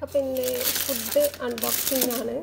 അപ്പം ഇന്ന് food unboxing ആണ്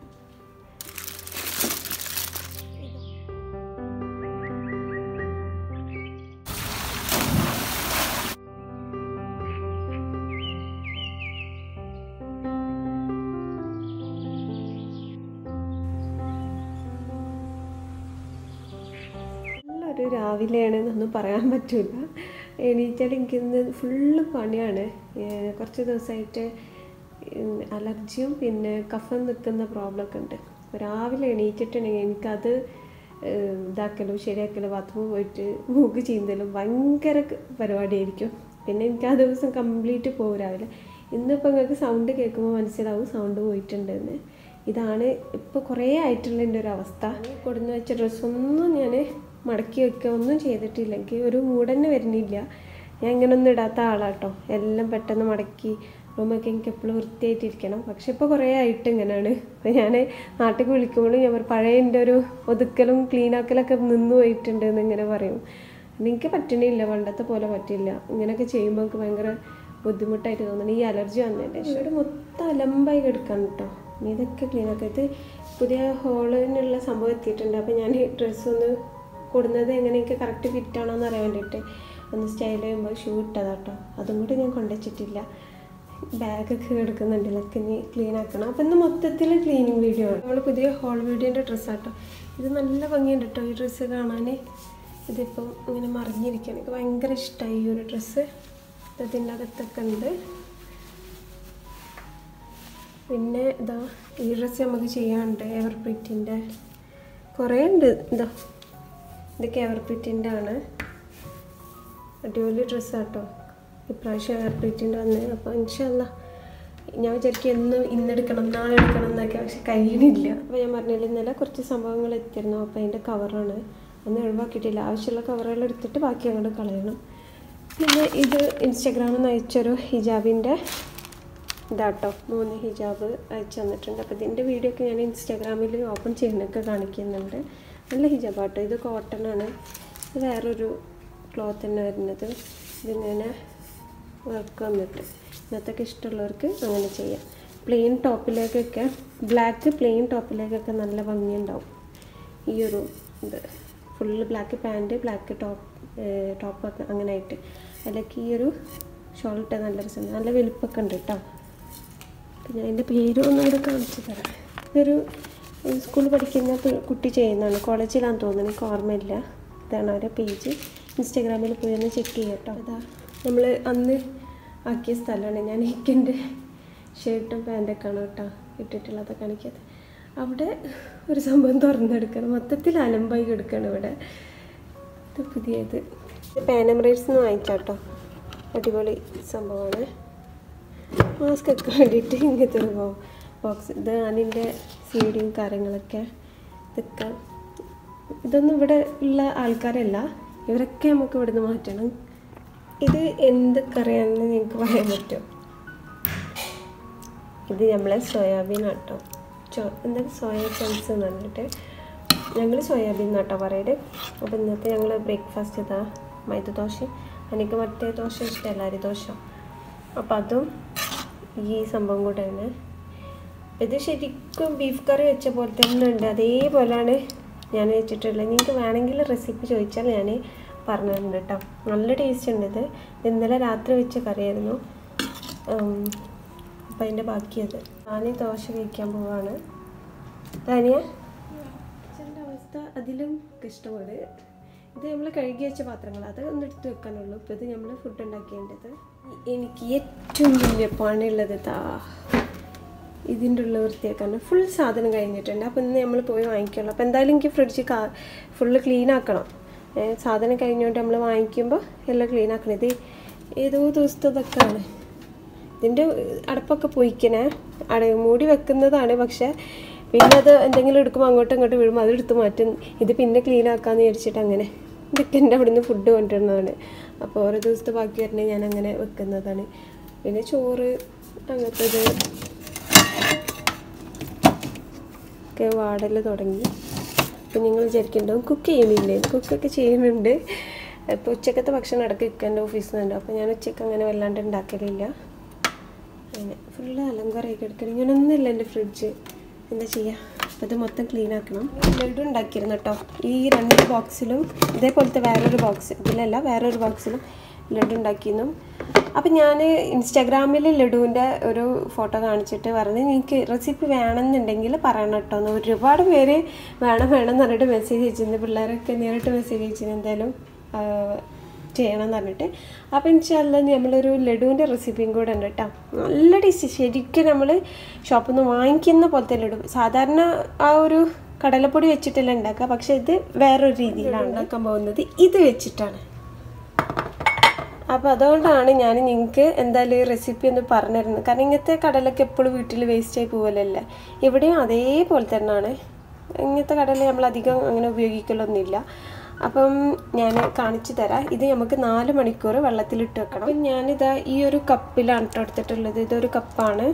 നല്ലൊരു രാവിലെയാണ് എന്നൊന്നും പറയാൻ പറ്റില്ല എണീറ്റാൽ എനിക്കിന്ന് ഫുള്ള് പണിയാണ് ഏഹ് കുറച്ച് ദിവസമായിട്ട് ഉം അലർജിയും പിന്നെ കഫം നിൽക്കുന്ന പ്രോബ്ലമൊക്കെ ഉണ്ട് അപ്പോൾ രാവിലെ എണീറ്റിട്ടുണ്ടെങ്കിൽ എനിക്കത് ഏഹ് ഇതാക്കലും ശരിയാക്കലും ബാത്റൂമിൽ പോയിട്ട് മൂക്ക് ചീന്തലും ഭയങ്കര ക- പരിപാടിയായിരിക്കും പിന്നെ എനിക്ക് ആ ദിവസം കംപ്ലീറ്റ് പോകും രാവിലെ ഇന്നിപ്പോൾ നിങ്ങൾക്ക് സൗണ്ട് കേൾക്കുമ്പോൾ മനസ്സിലാവും സൗണ്ട് പോയിട്ടുണ്ടെന്ന് ഇതാണ് ഇപ്പോൾ കുറേ ആയിട്ടുള്ള എൻ്റെ ഒരു അവസ്ഥ കൊടുന്ന് വെച്ച ഡ്രസ്സൊന്നും ഞാൻ മടക്കി വെക്കുക ഒന്നും ചെയ്തിട്ടില്ല എനിക്ക് ഒരു മൂടന്നെ വരുന്നില്ല ഞാൻ ഇങ്ങനെ ഒന്നും ഇടാത്ത ആളാട്ടോ എല്ലാം പെട്ടെന്ന് മടക്കി റൂമൊക്കെ എനിക്ക് എപ്പോഴും വൃത്തിയായിട്ടിരിക്കണം പക്ഷെ ഇപ്പോൾ കുറേ ആയിട്ട് ഇങ്ങനെയാണ് അപ്പോൾ ഞാൻ നാട്ടിൽ വിളിക്കുമ്പോഴും ഞാൻ പറയും, പഴയ എൻ്റെ ഒരു ഒതുക്കലും ക്ലീനാക്കലൊക്കെ നിന്ന് പോയിട്ടുണ്ട് എന്ന് ഇങ്ങനെ പറയും എനിക്ക് പറ്റണില്ല പണ്ടത്തെ പോലെ പറ്റില്ല ഇങ്ങനെയൊക്കെ ചെയ്യുമ്പോൾ എനിക്ക് ഭയങ്കര ബുദ്ധിമുട്ടായിട്ട് തോന്നുന്നു ഈ അലർജി വന്നതിൻ്റെ ശേഷം ഇവിടെ മൊത്തം അലമ്പായി കിടക്കാൻ കേട്ടോ ഇനി ഇതൊക്കെ ക്ലീൻ ആക്കാം ഇത് പുതിയ ഹോളിനുള്ള സംഭവം എത്തിയിട്ടുണ്ട് അപ്പോൾ ഞാൻ ഡ്രസ്സ് ഒന്ന് കൊടുന്നത് എങ്ങനെ എനിക്ക് കറക്റ്റ് ഫിറ്റ് ആണോ എന്ന് അറിയാൻ വേണ്ടിയിട്ട് ഒന്ന് സ്റ്റൈൽ ചെയ്യുമ്പോൾ ഷൂ ഇട്ടതാട്ടോ അതും കൂടി ഞാൻ കൊണ്ടുവച്ചിട്ടില്ല ബാഗൊക്കെ കിടക്കുന്നുണ്ട് ഇതൊക്കെ ഇനി ക്ലീൻ ആക്കണം അപ്പം ഇന്ന് മൊത്തത്തിൽ ക്ലീനിങ് വീഡിയോ ആണ് നമ്മൾ പുതിയ ഹോൾ വീഡിയോൻ്റെ ഡ്രസ്സാട്ടോ ഇത് നല്ല ഭംഗിയുണ്ട് കേട്ടോ ഈ ഡ്രസ്സ് കാണാൻ ഇതിപ്പം ഇങ്ങനെ മറിഞ്ഞിരിക്കുകയാണ് എനിക്ക് ഭയങ്കര ഇഷ്ടമായി ഈ ഒരു ഡ്രസ്സ് ഇതിൻ്റെ അകത്തൊക്കെ ഉണ്ട് പിന്നെ ഇതാ ഈ ഡ്രസ്സ് നമുക്ക് ചെയ്യാനുണ്ട് എവർ പ്രിറ്റിൻ്റെ കുറേ ഉണ്ട് ഇതാ ഇതൊക്കെ എവർ പ്രിറ്റിൻ്റെ ആണ് അടിപൊളി ഡ്രസ്സാട്ടോ ഇപ്രാവശ്യം എയർ പ്ലേറ്റിൻ്റെ വന്ന് അപ്പോൾ ഇൻഷല്ല ഞാൻ വിചാരിക്കും എന്നും ഇന്നെടുക്കണം നാളെ എടുക്കണം എന്നൊക്കെ പക്ഷെ കഴിയണില്ല അപ്പോൾ ഞാൻ പറഞ്ഞില്ല ഇന്നലെ കുറച്ച് സംഭവങ്ങൾ എത്തിയിരുന്നു അപ്പോൾ അതിൻ്റെ കവറാണ് ഒന്നും ഒഴിവാക്കിയിട്ടില്ല ആവശ്യമുള്ള കവറുകൾ എടുത്തിട്ട് ബാക്കി അങ്ങോട്ട് കളയണം പിന്നെ ഇത് ഇൻസ്റ്റാഗ്രാമിൽ നിന്ന് അയച്ചൊരു ഹിജാബിൻ്റെ ഇതാട്ടോ മൂന്ന് ഹിജാബ് അയച്ചു തന്നിട്ടുണ്ട് അപ്പോൾ ഇതിൻ്റെ വീഡിയോ ഒക്കെ ഞാൻ ഇൻസ്റ്റാഗ്രാമിൽ ഓപ്പൺ ചെയ്യുന്നൊക്കെ കാണിക്കുന്നുണ്ട് നല്ല ഹിജാബാട്ടോ ഇത് കോട്ടൺ ആണ് ഇത് വേറൊരു ക്ലോത്ത് തന്നെ വരുന്നത് ഇതിങ്ങനെ വർക്ക് വന്നിട്ട് ഇന്നത്തൊക്കെ ഇഷ്ടമുള്ളവർക്ക് അങ്ങനെ ചെയ്യാം പ്ലെയിൻ ടോപ്പിലേക്കൊക്കെ ബ്ലാക്ക് പ്ലെയിൻ ടോപ്പിലേക്കൊക്കെ നല്ല ഭംഗിയുണ്ടാവും ഈ ഒരു ഇത് full black pant black top ടോപ്പൊക്കെ അങ്ങനെ ആയിട്ട് അതിലേക്ക് ഈ ഒരു ഷോൾ ഇട്ടാൽ നല്ല രസമുണ്ട് നല്ല വലുപ്പമൊക്കെ ഉണ്ട് കേട്ടോ അപ്പം ഞാൻ എൻ്റെ പേര് ഒന്നും കൂടെ കാണിച്ചു തരാം ഇതൊരു സ്കൂളിൽ പഠിക്കുന്ന പി- കുട്ടി ചെയ്യുന്നതാണ് കോളേജിലാണെന്ന് തോന്നുന്നു എനിക്ക് ഓർമ്മയില്ല ഇതാണ് അവരുടെ പേജ് ഇൻസ്റ്റാഗ്രാമിൽ പോയി ഒന്ന് ചെക്ക് ചെയ്യാം കേട്ടോ അതാ നമ്മൾ അന്ന് ആക്കിയ സ്ഥലമാണ് ഞാൻ എനിക്കെൻ്റെ ഷർട്ടും പാൻറ്റൊക്കെയാണ് കേട്ടോ ഇട്ടിട്ടുള്ളത് കാണിക്കാതെ അവിടെ ഒരു സംഭവം തുറന്നെടുക്കണം മൊത്തത്തിൽ അലമ്പായി കിടക്കണം ഇവിടെ ഇത് പുതിയത് ഇത് പാനമറേറ്റ്സ് നിന്ന് വാങ്ങിച്ചാട്ടോ അടിപൊളി സംഭവമാണ് മാസ്ക് ഒക്കെ വേണ്ടിയിട്ട് ഇങ്ങനത്തെ ഒരു ബോക്സ് ഇത് അതിൻ്റെ സീഡിയും കാര്യങ്ങളൊക്കെ ഇതൊക്കെ ഇതൊന്നും ഇവിടെ ഉള്ള ആൾക്കാരല്ല ഇവരൊക്കെ നമുക്ക് ഇവിടുന്ന് മാറ്റണം ഇത് എന്തൊക്കെ അറിയാമെന്ന് നിങ്ങൾക്ക് പറയാൻ പറ്റും ഇത് നമ്മളെ സോയാബീൻ ആട്ടോ ചോ എന്താ സോയ ചങ്ക്സ് എന്ന് പറഞ്ഞിട്ട് ഞങ്ങൾ സോയാബീൻ എന്നാട്ടോ പറയല് അപ്പോൾ ഇന്നത്തെ ഞങ്ങൾ ബ്രേക്ക്ഫാസ്റ്റ് ഇതാ മൈദ ദോശ എനിക്ക് മറ്റേ ദോശ ഇഷ്ടമല്ല അരി ദോശ അപ്പോൾ അതും ഈ സംഭവം കൂടെയാണ് ഇത് ശരിക്കും ബീഫ് കറി വെച്ച പോലെ തന്നെ ഉണ്ട് അതേപോലെയാണ് ഞാൻ വെച്ചിട്ടുള്ളത് നിങ്ങൾക്ക് വേണമെങ്കിൽ റെസിപ്പി ചോദിച്ചാൽ ഞാൻ പറഞ്ഞിട്ടുണ്ട് കേട്ടോ നല്ല ടേസ്റ്റ് ഉണ്ട് ഇത് ഇന്നലെ രാത്രി വെച്ച കറിയായിരുന്നു അപ്പം അതിൻ്റെ ബാക്കിയത് ഞാൻ ദോശ കഴിക്കാൻ പോവാണ് താനിയ അച്ഛൻ്റെ അവസ്ഥ അതിലും കഷ്ടമാണ് ഇത് നമ്മൾ കഴുകി വെച്ച പാത്രങ്ങൾ അത് ഒന്ന് എടുത്ത് വെക്കാനുള്ളൂ ഇപ്പോൾ ഇത് നമ്മൾ ഫുഡ് ഉണ്ടാക്കേണ്ടത് എനിക്ക് ഏറ്റവും വലിയ പണിയുള്ളത് ഇതാ ഇതിൻ്റെ ഉള്ള വൃത്തിയാക്കാൻ ഫുൾ സാധനം കഴിഞ്ഞിട്ടുണ്ട് അപ്പോൾ ഇന്ന് നമ്മൾ പോയി വാങ്ങിക്കുള്ളൂ അപ്പോൾ എന്തായാലും എനിക്ക് ഫ്രിഡ്ജ് കാ ഫുള്ള് ക്ലീൻ ആക്കണം ഏ, സാധനം കഴിഞ്ഞുകൊണ്ട് നമ്മൾ വാങ്ങിക്കുമ്പോൾ എല്ലാം ക്ലീൻ ആക്കണം ഇത് ഏതോ ദിവസത്തെ ഇതൊക്കെയാണ് ഇതിൻ്റെ അടപ്പൊക്കെ പൊയ്ക്കണേ അട മൂടി വെക്കുന്നതാണ് പക്ഷേ പിന്നെ അത് എന്തെങ്കിലും എടുക്കുമ്പോൾ അങ്ങോട്ടും ഇങ്ങോട്ടും വീഴുമ്പോൾ അത് എടുത്ത് മാറ്റും ഇത് പിന്നെ ക്ലീൻ ആക്കാമെന്ന് വിചാരിച്ചിട്ട് അങ്ങനെ ഇതൊക്കെ എൻ്റെ അവിടെ നിന്ന് ഫുഡ് കൊണ്ടുവരുന്നതാണ് അപ്പോൾ ഓരോ ദിവസത്തെ ബാക്കി വരണേ ഞാൻ അങ്ങനെ വെക്കുന്നതാണ് പിന്നെ ചോറ് അങ്ങനത്തത് ഒക്കെ വാടൽ തുടങ്ങി അപ്പം നിങ്ങൾ വിചാരിക്കുന്നുണ്ടാവും കുക്ക് ചെയ്യുന്നില്ലേ കുക്കൊക്കെ ചെയ്യുന്നുണ്ട് ഇപ്പോൾ ഉച്ചക്കത്തെ ഭക്ഷണം ഇടയ്ക്ക് വെക്കാൻ ഓഫീസിൽ നിന്നുണ്ട് അപ്പോൾ ഞാൻ ഉച്ചയ്ക്ക് അങ്ങനെ വല്ലാണ്ട് ഉണ്ടാക്കലില്ല അങ്ങനെ ഫുള്ള് അലങ്കാരമായി കിടക്കണം ഇങ്ങനൊന്നുമില്ല എൻ്റെ ഫ്രിഡ്ജ് എന്താ ചെയ്യുക അപ്പോൾ ഇത് മൊത്തം ക്ലീൻ ആക്കണം ലഡു ഉണ്ടാക്കിയിരുന്നു കേട്ടോ ഈ രണ്ട് ബോക്സിലും ഇതേപോലത്തെ വേറൊരു ബോക്സ് ഇതിലല്ല വേറൊരു ബോക്സിലും ലഡു ഉണ്ടാക്കിയിരുന്നു അപ്പം ഞാൻ ഇൻസ്റ്റാഗ്രാമിൽ ലഡുവിൻ്റെ ഒരു ഫോട്ടോ കാണിച്ചിട്ട് പറഞ്ഞ് നിങ്ങൾക്ക് റെസിപ്പി വേണമെന്നുണ്ടെങ്കിൽ പറയണം കേട്ടോ എന്ന് ഒരുപാട് പേര് വേണം വേണം എന്ന് പറഞ്ഞിട്ട് മെസ്സേജ് അയച്ചിരുന്നു പിള്ളേരൊക്കെ നേരിട്ട് മെസ്സേജ് അയച്ചിരുന്നു എന്തായാലും ആ, ചെയ്യണം എന്ന് പറഞ്ഞിട്ട് അപ്പം ഇൻഷാല്ല നമ്മളൊരു ലഡുവിൻ്റെ റെസിപ്പിയും കൂടെ ഉണ്ട് കേട്ടോ നല്ല ടേസ്റ്റ് ശരിക്കും നമ്മൾ ഷോപ്പിൽ നിന്ന് വാങ്ങിക്കുന്ന പോലത്തെ ലഡു സാധാരണ ആ ഒരു കടലപ്പൊടി വെച്ചിട്ടല്ല ഉണ്ടാക്കുക പക്ഷെ ഇത് വേറൊരു രീതിയിലാണ് ഉണ്ടാക്കാൻ പോകുന്നത് ഇത് വെച്ചിട്ടാണ് അപ്പോൾ അതുകൊണ്ടാണ് ഞാൻ നിങ്ങൾക്ക് എന്തായാലും ഈ റെസിപ്പി ഒന്ന് പറഞ്ഞിരുന്നത് കാരണം ഇങ്ങനത്തെ കടലൊക്കെ എപ്പോഴും വീട്ടിൽ വേസ്റ്റ് ആയി പോകലല്ലേ ഇവിടെയും അതേപോലെ തന്നെയാണ് ഇങ്ങനത്തെ കടല നമ്മൾ അധികം അങ്ങനെ ഉപയോഗിക്കലൊന്നുമില്ല അപ്പം ഞാൻ കാണിച്ചു തരാം ഇത് നമുക്ക് നാല് മണിക്കൂർ വെള്ളത്തിലിട്ട് വെക്കണം അപ്പം ഞാനിതാ ഈ ഒരു കപ്പിലാണ് കേട്ടോ എടുത്തിട്ടുള്ളത് ഇതൊരു കപ്പാണ്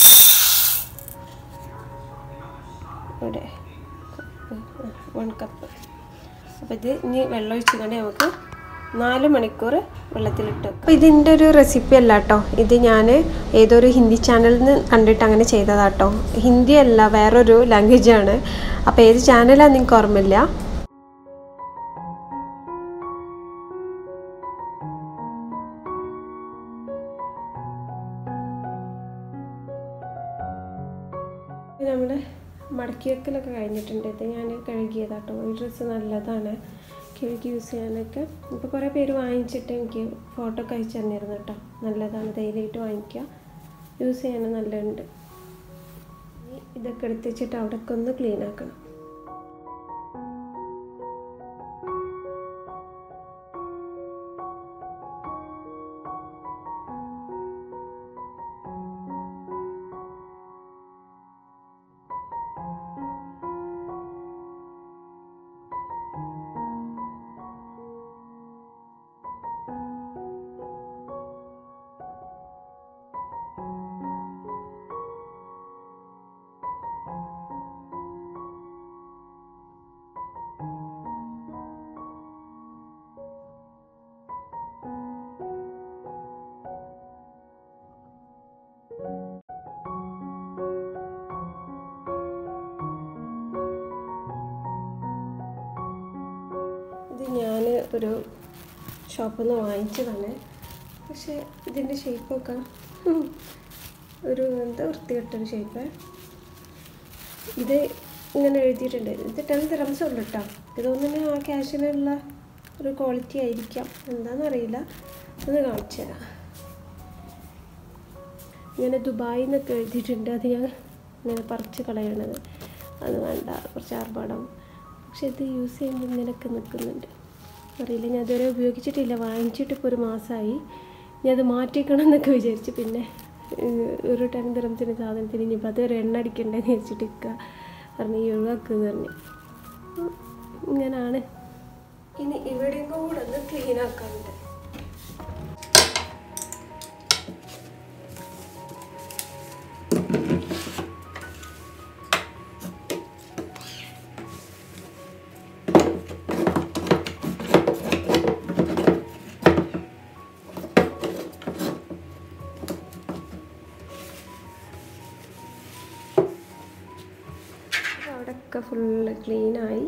ഇവിടെ വൺ കപ്പ് അപ്പോൾ ഇത് ഇനി വെള്ളം ഒഴിച്ചുകൊണ്ട് നമുക്ക് നാല് മണിക്കൂർ വെള്ളത്തിലിട്ട് അപ്പോൾ ഇതിൻ്റെ ഒരു റെസിപ്പി അല്ല കേട്ടോ ഇത് ഞാൻ ഏതൊരു ഹിന്ദി ചാനലിൽ നിന്ന് കണ്ടിട്ട് അങ്ങനെ ചെയ്തതാട്ടോ ഹിന്ദി അല്ല വേറൊരു ലാംഗ്വേജാണ് അപ്പോൾ ഏത് ചാനലാണെന്ന് എനിക്ക് ഓർമ്മയില്ല നമ്മുടെ മടക്കി വെക്കലൊക്കെ കഴിഞ്ഞിട്ടുണ്ട് ഇത് ഞാൻ കഴുകിയതാട്ടോ ഈ ഡ്രസ്സ് നല്ലതാണ് കഴുകി യൂസ് ചെയ്യാനൊക്കെ ഇപ്പോൾ കുറേ പേര് വാങ്ങിച്ചിട്ട് എനിക്ക് ഫോട്ടോ ഒക്കെ അയച്ചു തന്നിരുന്നു കേട്ടോ നല്ലതാണ് ധൈര്യമായിട്ട് വാങ്ങിക്കുക യൂസ് ചെയ്യാൻ നല്ലതുണ്ട് ഇനി ഇതൊക്കെ എടുത്ത് വെച്ചിട്ട് അവിടെയൊക്കെ ഒന്ന് ക്ലീൻ ആക്കണം ഇത് ഞാൻ ഒരു ഷോപ്പിൽ നിന്ന് വാങ്ങിച്ചതാണ് പക്ഷേ ഇതിൻ്റെ ഷേപ്പൊക്കെ ഒരു എന്താ വൃത്തികെട്ടൊരു ഷേപ്പ് ഇത് ഇങ്ങനെ എഴുതിയിട്ടുണ്ട് ഇത് ടെൻ തിറംസ് ഉള്ളു കേട്ടോ ഇതൊന്നും ആ ക്യാഷിനുള്ള ഒരു ക്വാളിറ്റി ആയിരിക്കാം എന്താണെന്നറിയില്ല ഒന്ന് കാണിച്ചു തരാം ഇങ്ങനെ ദുബായിൽ നിന്നൊക്കെ എഴുതിയിട്ടുണ്ട് അത് ഞാൻ ഇങ്ങനെ പറിച്ച് കളയണത് അത് വേണ്ട കുറച്ച് ആർഭാടം പക്ഷെ ഇത് യൂസ് ചെയ്യുമ്പോൾ ഇങ്ങനെയൊക്കെ നിൽക്കുന്നുണ്ട് അറിയില്ല ഞാൻ ഇതുവരെ ഉപയോഗിച്ചിട്ടില്ല വാങ്ങിച്ചിട്ട് ഇപ്പോൾ ഒരു മാസമായി ഞാൻ അത് മാറ്റിക്കണം എന്നൊക്കെ വിചാരിച്ച് പിന്നെ ഏഹ്, ഒരു ടെൻ ദിറംസിന് സാധനത്തിന് ഇനിയിപ്പോൾ അതൊരു എണ്ണ അടിക്കണ്ടേന്ന് വിചാരിച്ചിട്ട് ഇരിക്കുക പറഞ്ഞു ഈ ഒഴിവാക്കുക പറഞ്ഞു ഉം, ഇങ്ങനാണ് ഇനി ഇവിടെയും കൂടെ ഒന്ന് ക്ലീൻ ആക്കാനുണ്ട് അവിടെയൊക്കെ ഫുള്ള് ക്ലീനായി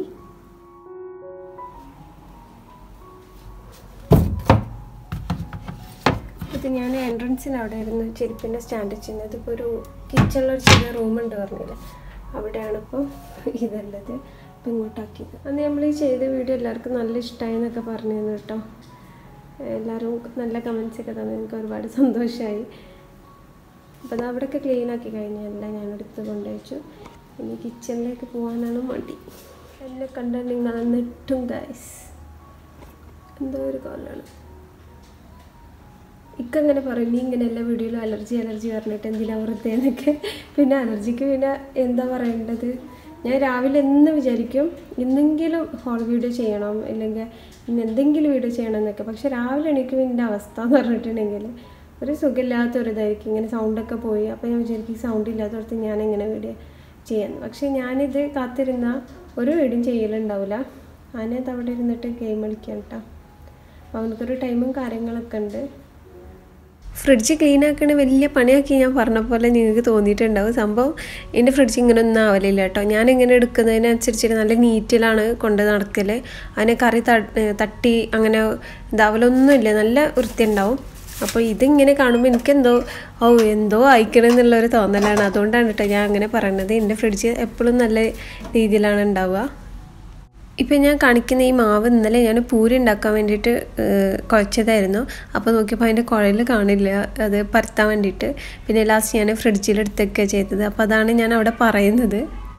ഇത് ഞാൻ എൻട്രൻസിന് അവിടെ ആയിരുന്നു ചെരുപ്പിൻ്റെ സ്റ്റാൻഡ് വെച്ചിരുന്നത് ഇതിപ്പോൾ ഒരു കിച്ചണിലൊരു ചെറിയ റൂമുണ്ട് പറഞ്ഞില്ല അവിടെയാണ് ഇപ്പോൾ ഇതുള്ളത് ഇപ്പം ഇങ്ങോട്ടാക്കിയത് അന്ന് നമ്മൾ ഈ ചെയ്ത വീഡിയോ എല്ലാവർക്കും നല്ല ഇഷ്ടമായി എന്നൊക്കെ പറഞ്ഞിരുന്നു കേട്ടോ എല്ലാവരും നല്ല കമൻസ് ഒക്കെ തന്നെ എനിക്ക് ഒരുപാട് സന്തോഷമായി അപ്പോൾ അത് അവിടെയൊക്കെ ക്ലീൻ ആക്കി കഴിഞ്ഞല്ല ഞാൻ എടുത്ത് കൊണ്ടുവച്ചു ഇനി കിച്ചണിലേക്ക് പോകാനാണ് മടി എന്നെ കണ്ടാൽ നിങ്ങൾ നെട്ടും ഗൈസ് എന്തോ ഒരു കോലാണ് ഇക്കങ്ങനെ പറയും നീ ഇങ്ങനെ എല്ലാ വീഡിയോയിലും അലർജി അലർജി പറഞ്ഞിട്ട് എന്തിനാ വെറുതെ എന്നൊക്കെ പിന്നെ അലർജിക്ക് പിന്നെ എന്താ പറയേണ്ടത് ഞാൻ രാവിലെ എന്ന് വിചാരിക്കും ഇന്നെങ്കിലും ഹോൾ വീഡിയോ ചെയ്യണം അല്ലെങ്കിൽ ഇന്ന് എന്തെങ്കിലും വീഡിയോ ചെയ്യണം എന്നൊക്കെ പക്ഷെ രാവിലെ എണീക്കും എൻ്റെ അവസ്ഥ എന്ന് പറഞ്ഞിട്ടുണ്ടെങ്കിൽ ഒരു സുഖമില്ലാത്ത ഒരു ഇതായിരിക്കും ഇങ്ങനെ സൗണ്ടൊക്കെ പോയി അപ്പോൾ ഞാൻ വിചാരിക്കും സൗണ്ട് ഇല്ലാത്തടത്ത് ഞാൻ എങ്ങനെ വീഡിയോ ചെയ്യാന്ന് പക്ഷെ ഞാനിത് കാത്തിരുന്ന ഒരു വീഡിയോ ചെയ്യലുണ്ടാവില്ല അതിനകത്ത് അവിടെ ഇരുന്നിട്ട് ഗെയിം കളിക്കാം കേട്ടോ അപ്പോൾ അവനക്കൊരു ടൈമും കാര്യങ്ങളൊക്കെ ഉണ്ട് ഫ്രിഡ്ജ് ക്ലീൻ ആക്കണ വലിയ പണിയാക്കി ഞാൻ പറഞ്ഞ പോലെ നിങ്ങൾക്ക് തോന്നിയിട്ടുണ്ടാവും സംഭവം എൻ്റെ ഫ്രിഡ്ജ് ഇങ്ങനെ ഒന്നും ആവലില്ല കേട്ടോ ഞാൻ ഇങ്ങനെ എടുക്കുന്നതിനനുസരിച്ചിട്ട് നല്ല നീറ്റിലാണ് കൊണ്ട് നടക്കൽ അതിനെ കറി ത- തട്ടി അങ്ങനെ ഇതാവലൊന്നുമില്ല നല്ല വൃത്തി ഉണ്ടാവും അപ്പോൾ ഇതിങ്ങനെ കാണുമ്പോൾ എനിക്കെന്തോ ഓ എന്തോ അയക്കണം എന്നുള്ളൊരു തോന്നലാണ് അതുകൊണ്ടാണ് കേട്ടോ ഞാൻ അങ്ങനെ പറയണത് എൻ്റെ ഫ്രിഡ്ജ് എപ്പോഴും നല്ല രീതിയിലാണ് ഉണ്ടാവുക ഇപ്പം ഞാൻ കാണിക്കുന്ന ഈ മാവ് ഇന്നലെ ഞാൻ പൂരി ഉണ്ടാക്കാൻ വേണ്ടിയിട്ട് ഏഹ്, കുഴച്ചതായിരുന്നു അപ്പോൾ നോക്കിയപ്പോൾ അതിൻ്റെ കുഴൽ കാണില്ല അത് പരത്താൻ വേണ്ടിയിട്ട് പിന്നെ ലാസ്റ്റ് ഞാൻ ഫ്രിഡ്ജിൽ എടുത്തൊക്കെ ചെയ്തത് അപ്പോൾ അതാണ് ഞാൻ അവിടെ പറയുന്നത്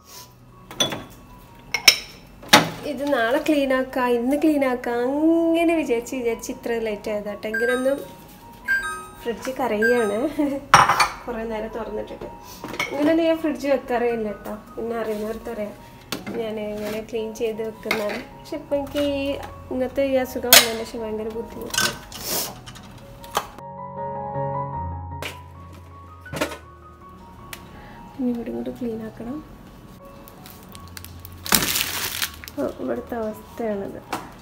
ഇത് നാളെ ക്ലീൻ ആക്കാം ഇന്ന് ക്ലീൻ ആക്കാം അങ്ങനെ വിചാരിച്ച് വിചാരിച്ച് ഇത്ര ലേറ്റ് ആയതാട്ടെ എങ്കിലൊന്നും ഫ്രിഡ്ജ് കരയാണ് കുറേ നേരം തുറന്നിട്ടിട്ട് ഇങ്ങനെ ഞാൻ ഫ്രിഡ്ജ് വെക്കാറേ ഇല്ല കേട്ടോ പിന്നെ അറിയുന്നവർക്ക് അറിയാം ഞാൻ ഇങ്ങനെ ക്ലീൻ ചെയ്ത് വെക്കുന്നതാണ് പക്ഷെ ഇപ്പം എനിക്ക് ഈ ഇങ്ങനത്തെ ഈ അസുഖം വന്നതിന് ശേഷം ഭയങ്കര ബുദ്ധിമുട്ടാണ് ഇനി ഇവിടെ ഇങ്ങോട്ട് ക്ലീൻ ആക്കണം അപ്പോൾ ഇവിടുത്തെ അവസ്ഥയാണിത്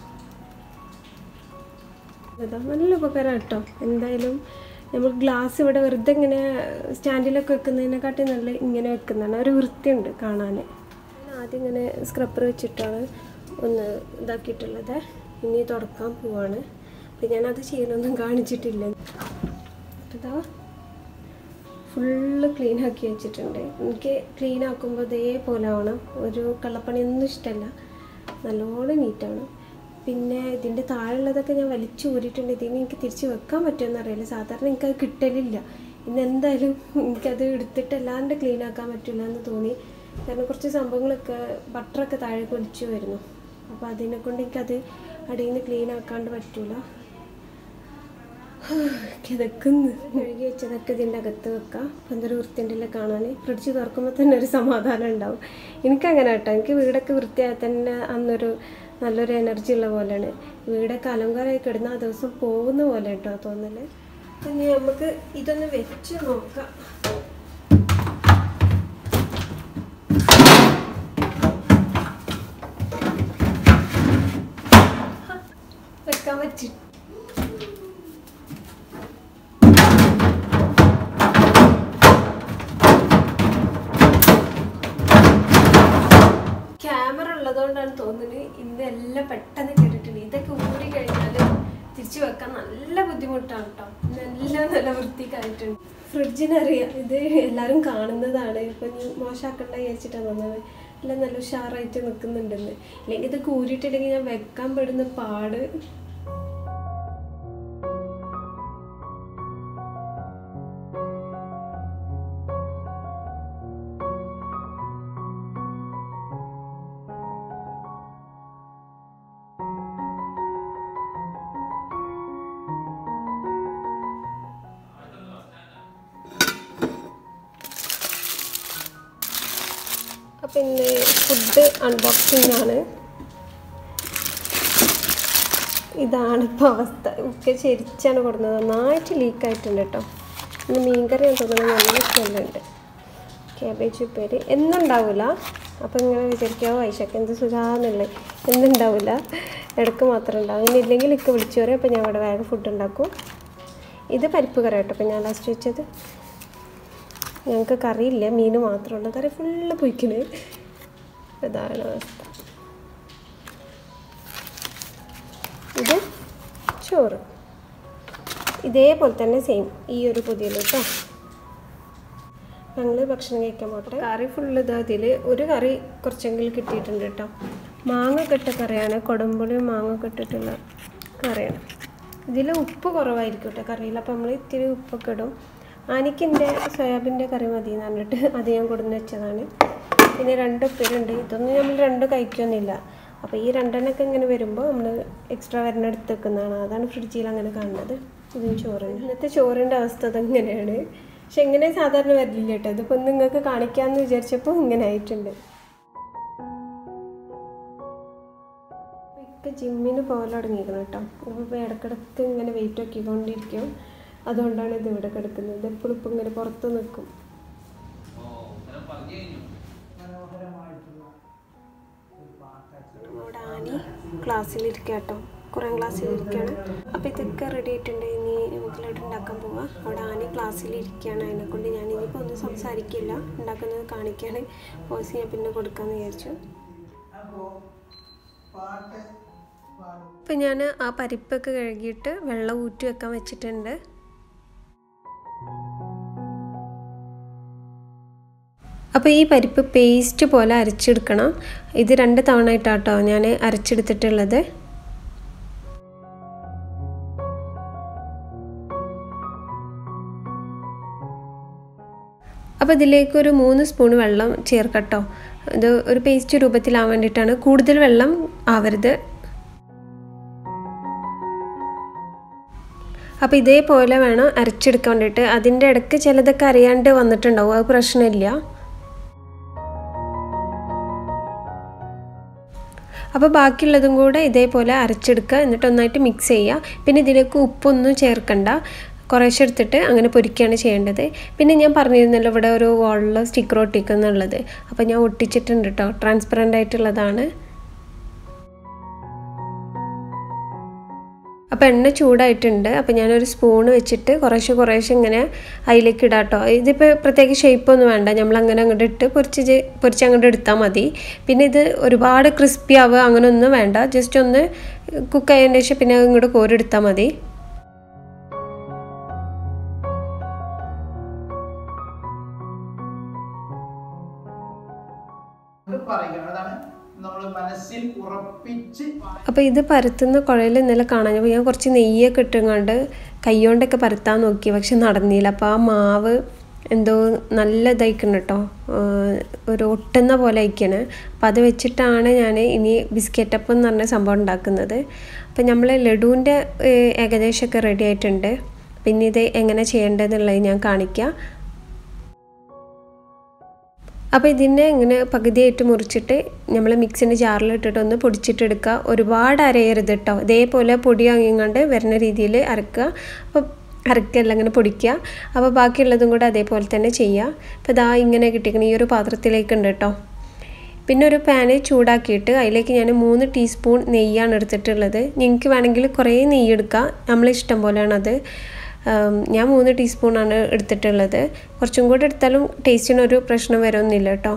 ഇതാ നല്ല ഉപകാരം കേട്ടോ എന്തായാലും നമ്മൾ ഗ്ലാസ് ഇവിടെ വെറുതെ ഇങ്ങനെ സ്റ്റാൻഡിലൊക്കെ വെക്കുന്നതിനെക്കാട്ടി നല്ല ഇങ്ങനെ വെക്കുന്നതാണ് ഒരു വൃത്തിയുണ്ട് കാണാൻ ആദ്യം ഇങ്ങനെ സ്ക്രബ്ബർ വെച്ചിട്ടാണ് ഒന്ന് ഇതാക്കിയിട്ടുള്ളത് ഇനി തുടക്കാൻ പോവാണ് അപ്പം ഞാനത് ചെയ്യണമൊന്നും കാണിച്ചിട്ടില്ല ഇതാ ഫുള്ള് ക്ലീൻ ആക്കി വെച്ചിട്ടുണ്ട് എനിക്ക് ക്ലീൻ ആക്കുമ്പോൾ ഇതേപോലെ ആവണം ഒരു കള്ളപ്പണിയൊന്നും ഇഷ്ടമല്ല നല്ലോണം നീറ്റാണ് പിന്നെ ഇതിൻ്റെ താഴെയുള്ളതൊക്കെ ഞാൻ വലിച്ചു ഊരിയിട്ടുണ്ട് ഇതിന് എനിക്ക് തിരിച്ച് വെക്കാൻ പറ്റുമെന്ന് അറിയില്ല സാധാരണ എനിക്കത് കിട്ടലില്ല ഇന്ന് എന്തായാലും എനിക്കത് എടുത്തിട്ട് അല്ലാണ്ട് ക്ലീൻ ആക്കാൻ പറ്റില്ല എന്ന് തോന്നി കാരണം കുറച്ച് സംഭവങ്ങളൊക്കെ ബട്ടറൊക്കെ താഴേക്ക് ഒലിച്ചു വരുന്നു അപ്പോൾ അതിനെ കൊണ്ട് എനിക്കത് അടിയിൽ നിന്ന് ക്ലീൻ ആക്കാണ്ട് പറ്റൂല കിതക്കുന്നു കഴുകി വെച്ചതൊക്കെ ഇതിൻ്റെ അകത്ത് വെക്കാം എന്തൊരു വൃത്തിയുണ്ടല്ലേ കാണാൻ ഫ്രിഡ്ജ് തുറക്കുമ്പോൾ തന്നെ ഒരു സമാധാനം ഉണ്ടാവും എനിക്കങ്ങനെ കേട്ടോ എനിക്ക് വീടൊക്കെ വൃത്തിയായാൽ തന്നെ അന്നൊരു നല്ലൊരു എനർജി ഉള്ള പോലെയാണ് വീടൊക്കെ അലങ്കാരമായി കിടന്ന ആ ദിവസം പോകുന്ന പോലെ കേട്ടോ തോന്നല് ഇനി നമുക്ക് ഇതൊന്ന് വെച്ച് നോക്കാം ഹ, വെക്കാൻ പറ്റി ക്യാമറ ഉള്ളതുകൊണ്ടാണ് തോന്നുന്നത് ഇന്ന് എല്ലാം പെട്ടെന്ന് കേട്ടിട്ടുണ്ട് ഇതൊക്കെ ഊരി കഴിഞ്ഞാൽ തിരിച്ചു വെക്കാൻ നല്ല ബുദ്ധിമുട്ടാണ് കേട്ടോ എല്ലാം നല്ല വൃത്തിക്കായിട്ടുണ്ട് ഫ്രിഡ്ജിനറിയാം ഇത് എല്ലാവരും കാണുന്നതാണ് ഇപ്പം നീ മോശമാക്കണ്ട വിചാരിച്ചിട്ടാണ് വന്നത് എല്ലാം നല്ല ഉഷാറായിട്ട് നിൽക്കുന്നുണ്ടെന്ന് ഇല്ലെങ്കിൽ ഇതൊക്കെ ഊരിയിട്ടില്ലെങ്കിൽ ഞാൻ വെക്കാൻ പെടുന്ന പാട് അപ്പം ഇന്ന് ഫുഡ് അൺബോക്സിംഗ് ആണ് ഇതാണ് ഇപ്പോൾ അവസ്ഥ ഒക്കെ ചെരിച്ചാണ് കൊടുക്കുന്നത് നന്നായിട്ട് ലീക്കായിട്ടുണ്ട് കേട്ടോ ഇന്ന് മീൻകറി ഞാൻ തോന്നുന്നത് നല്ല സ്മെല്ലുണ്ട് ക്യാബേജ് ഉപ്പേരി എന്നും ഉണ്ടാവില്ല അപ്പം ഇങ്ങനെ വിചാരിക്കാവോ ഐശക്ക് എന്ത് സുഖാന്നുള്ളത് എന്നും ഉണ്ടാവില്ല ഇടയ്ക്ക് മാത്രം ഉണ്ടാവും അങ്ങനെ ഇല്ലെങ്കിൽ ഇക്ക് വിളിച്ചു പറയും അപ്പം ഞാൻ ഇവിടെ വേഗം ഫുഡ് ഉണ്ടാക്കും ഇത് പരിപ്പ് കറി കേട്ടോ അപ്പം ഞാൻ ലാസ്റ്റ് വെച്ചത് ഞങ്ങൾക്ക് കറിയില്ല മീൻ മാത്രമുള്ളൂ കറി ഫുള്ള് പൊയ്ക്കണ് ഇതാണ് അവസ്ഥ ഇത് ചോറ് ഇതേപോലെ തന്നെ സെയിം ഈ ഒരു പൊതിയിൽ കേട്ടോ ഞങ്ങൾ ഭക്ഷണം കഴിക്കാൻ പോട്ടെ കറി ഫുള്ള് ഇതാ ഇതിൽ ഒരു കറി കുറച്ചെങ്കിലും കിട്ടിയിട്ടുണ്ട് കേട്ടോ മാങ്ങ കെട്ട കറിയാണ് കൊടുമ്പുളിയും മാങ്ങ കെട്ടിട്ടുള്ള കറിയാണ് ഇതിൽ ഉപ്പ് കുറവായിരിക്കും കേട്ടോ കറിയിൽ അപ്പോൾ നമ്മൾ ഇത്തിരി ഉപ്പൊക്കെ ഇടും ആനിക്കിൻ്റെ സോയാബീൻ്റെ കറി മതി എന്ന് പറഞ്ഞിട്ട് അത് ഞാൻ കൊടുന്ന് വെച്ചതാണ് പിന്നെ രണ്ട് ഉപ്പേരുണ്ട് ഇതൊന്നും നമ്മൾ രണ്ട് കഴിക്കൊന്നുമില്ല അപ്പോൾ ഈ രണ്ടെണ്ണമൊക്കെ ഇങ്ങനെ വരുമ്പോൾ നമ്മൾ എക്സ്ട്രാ വരണ എടുത്ത് വെക്കുന്നതാണ് അതാണ് ഫ്രിഡ്ജിൽ അങ്ങനെ കാണുന്നത് ഇതും ചോറുണ്ട് ഇന്നത്തെ ചോറിൻ്റെ അവസ്ഥ അതങ്ങനെയാണ് പക്ഷെ എങ്ങനെ സാധാരണ വരില്ല കേട്ടോ ഇതിപ്പോൾ നിങ്ങൾക്ക് കാണിക്കാമെന്ന് വിചാരിച്ചപ്പോൾ ഇങ്ങനെ ആയിട്ടുണ്ട് ഇപ്പം ജിമ്മിന് പോകാൻ തുടങ്ങിയിരിക്കണം കേട്ടോ അപ്പോൾ ഇടക്കിടക്ക് ഇങ്ങനെ വെയിറ്റ് ആക്കിക്കൊണ്ടിരിക്കും അതുകൊണ്ടാണ് ഇത് ഇവിടെ കിടക്കുന്നത് എപ്പോഴും ഇപ്പം ഇങ്ങനെ പുറത്ത് നിൽക്കും നമ്മുടെ ആനി ക്ലാസ്സിലിരിക്കുക കേട്ടോ കുറേ ക്ലാസ്സിലിരിക്കുകയാണ് അപ്പോൾ ഇതൊക്കെ റെഡി ആയിട്ടുണ്ട് ഇനി നമുക്ക് ലഡു ഉണ്ടാക്കാൻ പോവാം അവിടെ ആനി ക്ലാസ്സിൽ ഇരിക്കുകയാണ് അതിനെ കൊണ്ട് ഞാൻ ഇനിയിപ്പോൾ ഒന്നും സംസാരിക്കില്ല ഉണ്ടാക്കുന്നത് കാണിക്കാൻ വോയിസ് ഞാൻ പിന്നെ കൊടുക്കാമെന്ന് വിചാരിച്ചു ഇപ്പം ഞാൻ ആ പരിപ്പൊക്കെ കഴുകിയിട്ട് വെള്ളം ഊറ്റി വെക്കാൻ വെച്ചിട്ടുണ്ട് അപ്പോൾ ഈ പരിപ്പ് പേസ്റ്റ് പോലെ അരച്ചെടുക്കണം ഇത് രണ്ട് തവണ ആയിട്ടാട്ടോ ഞാൻ അരച്ചെടുത്തിട്ടുള്ളത് അപ്പോൾ ഇതിലേക്ക് ഒരു മൂന്ന് സ്പൂൺ വെള്ളം ചേർക്കട്ടോ ഇത് ഒരു പേസ്റ്റ് രൂപത്തിലാവാൻ വേണ്ടിയിട്ടാണ് കൂടുതൽ വെള്ളം ആവരുത് അപ്പോൾ ഇതേപോലെ വേണം അരച്ചെടുക്കാൻ വേണ്ടിയിട്ട് അതിൻ്റെ ഇടയ്ക്ക് ചിലതൊക്കെ അറിയാണ്ട് വന്നിട്ടുണ്ടാവും അത് പ്രശ്നമില്ല അപ്പോൾ ബാക്കിയുള്ളതും കൂടെ ഇതേപോലെ അരച്ചെടുക്കുക എന്നിട്ട് ഒന്നായിട്ട് മിക്സ് ചെയ്യുക പിന്നെ ഇതിലേക്ക് ഉപ്പൊന്നും ചേർക്കണ്ട കുറേശ്ശെ എടുത്തിട്ട് അങ്ങനെ പൊരിക്കുകയാണ് ചെയ്യേണ്ടത് പിന്നെ ഞാൻ പറഞ്ഞിരുന്നല്ലോ ഇവിടെ ഒരു വാളിൽ സ്റ്റിക്കർ ഒട്ടിക്കുന്നുള്ളത് അപ്പോൾ ഞാൻ ഒട്ടിച്ചിട്ടുണ്ട് കേട്ടോ ട്രാൻസ്പെറൻ്റ് ആയിട്ടുള്ളതാണ് അപ്പോൾ എണ്ണ ചൂടായിട്ടുണ്ട് അപ്പോൾ ഞാനൊരു സ്പൂൺ വെച്ചിട്ട് കുറേശ്ശെ കുറേശ്ശെ ഇങ്ങനെ അതിലേക്ക് ഇടാം കേട്ടോ ഇതിപ്പോൾ പ്രത്യേക ഷേപ്പൊന്നും വേണ്ട നമ്മൾ അങ്ങനെ അങ്ങോട്ട് ഇട്ട് പൊരിച്ച് പൊരിച്ച് അങ്ങോട്ട് എടുത്താൽ മതി പിന്നെ ഇത് ഒരുപാട് ക്രിസ്പി ആവുക അങ്ങനെ ഒന്നും വേണ്ട ജസ്റ്റ് ഒന്ന് കുക്ക് ആയതിന് ശേഷം പിന്നെ ഇങ്ങോട്ട് കോരെടുത്താൽ മതി മനസ്സിൽ ഉറപ്പിച്ച് അപ്പോൾ ഇത് പരത്തുന്ന കുഴയിൽ ഇന്നലെ കാണാൻ ഞാൻ കുറച്ച് നെയ്യൊക്കെ ഇട്ടുകൊണ്ട് കൈകൊണ്ടൊക്കെ പരത്താൻ നോക്കി പക്ഷെ നടന്നില്ല അപ്പോൾ ആ മാവ് എന്തോ നല്ല ഇതായിക്കണം കേട്ടോ ഒരു ഒട്ടുന്ന പോലെ അയക്കണ് അപ്പോൾ അത് വെച്ചിട്ടാണ് ഞാൻ ഇനി ബിസ്ക്കറ്റ് അപ്പം എന്ന് പറഞ്ഞ സംഭവം ഉണ്ടാക്കുന്നത് അപ്പോൾ നമ്മൾ ലഡുവിൻ്റെ ഏകദേശമൊക്കെ റെഡി ആയിട്ടുണ്ട് പിന്നെ ഇത് എങ്ങനെ ചെയ്യേണ്ടതെന്നുള്ളത് ഞാൻ കാണിക്കാം അപ്പോൾ ഇതിനെ ഇങ്ങനെ പകുതിയായിട്ട് മുറിച്ചിട്ട് നമ്മൾ മിക്സിൻ്റെ ജാറിലിട്ടിട്ട് ഒന്ന് പൊടിച്ചിട്ടെടുക്കുക ഒരുപാട് അരയരുത് കേട്ടോ ഇതേപോലെ പൊടി വാങ്ങിങ്ങാണ്ട് വരുന്ന രീതിയിൽ അരക്കുക അപ്പോൾ അരക്കെല്ലാം ഇങ്ങനെ പൊടിക്കുക അപ്പോൾ ബാക്കിയുള്ളതും കൂടെ അതേപോലെ തന്നെ ചെയ്യുക അപ്പോൾ ഇതാ ഇങ്ങനെ കിട്ടിയിരിക്കണം ഈ ഒരു പാത്രത്തിലേക്ക് ഉണ്ട് കേട്ടോ പിന്നെ ഒരു പാന് ചൂടാക്കിയിട്ട് അതിലേക്ക് ഞാൻ മൂന്ന് ടീസ്പൂൺ നെയ്യാണ് എടുത്തിട്ടുള്ളത് നിങ്ങൾക്ക് വേണമെങ്കിൽ കുറേ നെയ്യ് എടുക്കാം നമ്മളിഷ്ടം പോലെയാണത് ഞാൻ മൂന്ന് ടീസ്പൂണാണ് എടുത്തിട്ടുള്ളത് കുറച്ചും കൂടി എടുത്താലും ടേസ്റ്റിനൊരു പ്രശ്നം വരുമൊന്നുമില്ല കേട്ടോ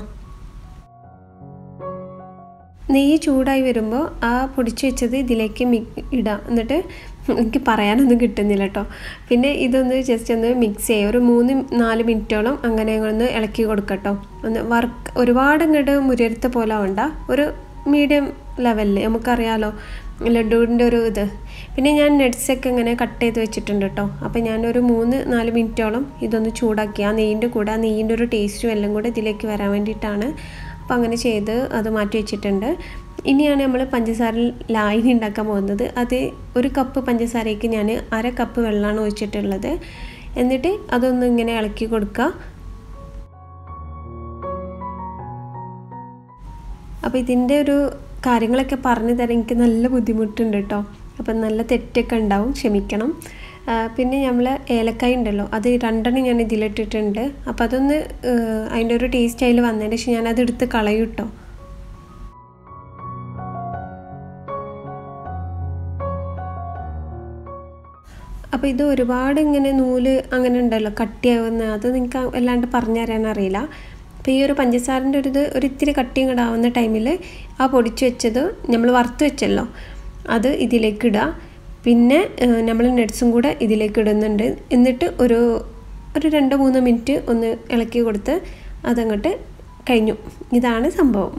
നെയ്യ് ചൂടായി വരുമ്പോൾ ആ പൊടിച്ച് വെച്ചത് ഇതിലേക്ക് മി ഇടാം എന്നിട്ട് എനിക്ക് പറയാനൊന്നും കിട്ടുന്നില്ല കേട്ടോ പിന്നെ ഇതൊന്ന് ജസ്റ്റ് ഒന്ന് മിക്സ് ചെയ്യുക ഒരു മൂന്ന് നാല് മിനിറ്റോളം അങ്ങനെ ഒന്ന് ഇളക്കി കൊടുക്കട്ടോ ഒന്ന് വർക്ക് ഒരുപാട് ഇങ്ങോട്ട് മുരിയരുത്ത പോലെ ആവണ്ട ഒരു മീഡിയം ലെവലിൽ നമുക്കറിയാലോ ലഡുവിൻ്റെ ഒരു ഇത് പിന്നെ ഞാൻ നട്ട്സൊക്കെ ഇങ്ങനെ കട്ട് ചെയ്ത് വെച്ചിട്ടുണ്ട് കേട്ടോ അപ്പോൾ ഞാനൊരു മൂന്ന് നാല് മിനിറ്റോളം ഇതൊന്ന് ചൂടാക്കി ആ നെയ്യിൻ്റെ കൂടെ ആ നെയ്യിൻ്റെ ഒരു ടേസ്റ്റും എല്ലാം കൂടെ ഇതിലേക്ക് വരാൻ വേണ്ടിയിട്ടാണ് അപ്പോൾ അങ്ങനെ ചെയ്ത് അത് മാറ്റി വെച്ചിട്ടുണ്ട് ഇനിയാണ് നമ്മൾ പഞ്ചസാര ലായനി ഉണ്ടാക്കാൻ പോകുന്നത് അത് ഒരു കപ്പ് പഞ്ചസാരയ്ക്ക് ഞാൻ അര കപ്പ് വെള്ളമാണ് ഒഴിച്ചിട്ടുള്ളത് എന്നിട്ട് അതൊന്ന് ഇങ്ങനെ ഇളക്കി കൊടുക്കുക അപ്പോൾ ഇതിൻ്റെ ഒരു കാര്യങ്ങളൊക്കെ പറഞ്ഞു തരാൻ എനിക്ക് നല്ല ബുദ്ധിമുട്ടുണ്ട് കേട്ടോ അപ്പം നല്ല തെറ്റൊക്കെ ഉണ്ടാവും ക്ഷമിക്കണം പിന്നെ നമ്മൾ ഏലക്കായ ഉണ്ടല്ലോ അത് രണ്ടെണ്ണം ഞാൻ ഇതിലിട്ടിട്ടുണ്ട് അപ്പോൾ അതൊന്ന് അതിൻ്റെ ഒരു ടേസ്റ്റ് അതിൽ വന്നതിന് ശേഷം ഞാനത് എടുത്ത് കളയും കേട്ടോ അപ്പോൾ ഇത് ഒരുപാട് ഇങ്ങനെ നൂല് അങ്ങനെ ഉണ്ടല്ലോ കട്ടിയാവുന്ന അത് നിങ്ങൾക്ക് അല്ലാണ്ട് പറഞ്ഞു തരാൻ അറിയില്ല അപ്പോൾ ഈ ഒരു പഞ്ചസാരൻ്റെ ഒരു ഇത് ഒരു ഇത്തിരി കട്ടിയും കൂടാവുന്ന ടൈമിൽ ആ പൊടിച്ച് വെച്ചത് നമ്മൾ വറുത്ത് വെച്ചല്ലോ അത് ഇതിലേക്ക് ഇടുക പിന്നെ നമ്മൾ നട്ട്സും കൂടെ ഇതിലേക്ക് ഇടുന്നുണ്ട് എന്നിട്ട് ഒരു ഒരു രണ്ട് മൂന്ന് മിനിറ്റ് ഒന്ന് ഇളക്കി കൊടുത്ത് അതങ്ങോട്ട് കഴിഞ്ഞു ഇതാണ് സംഭവം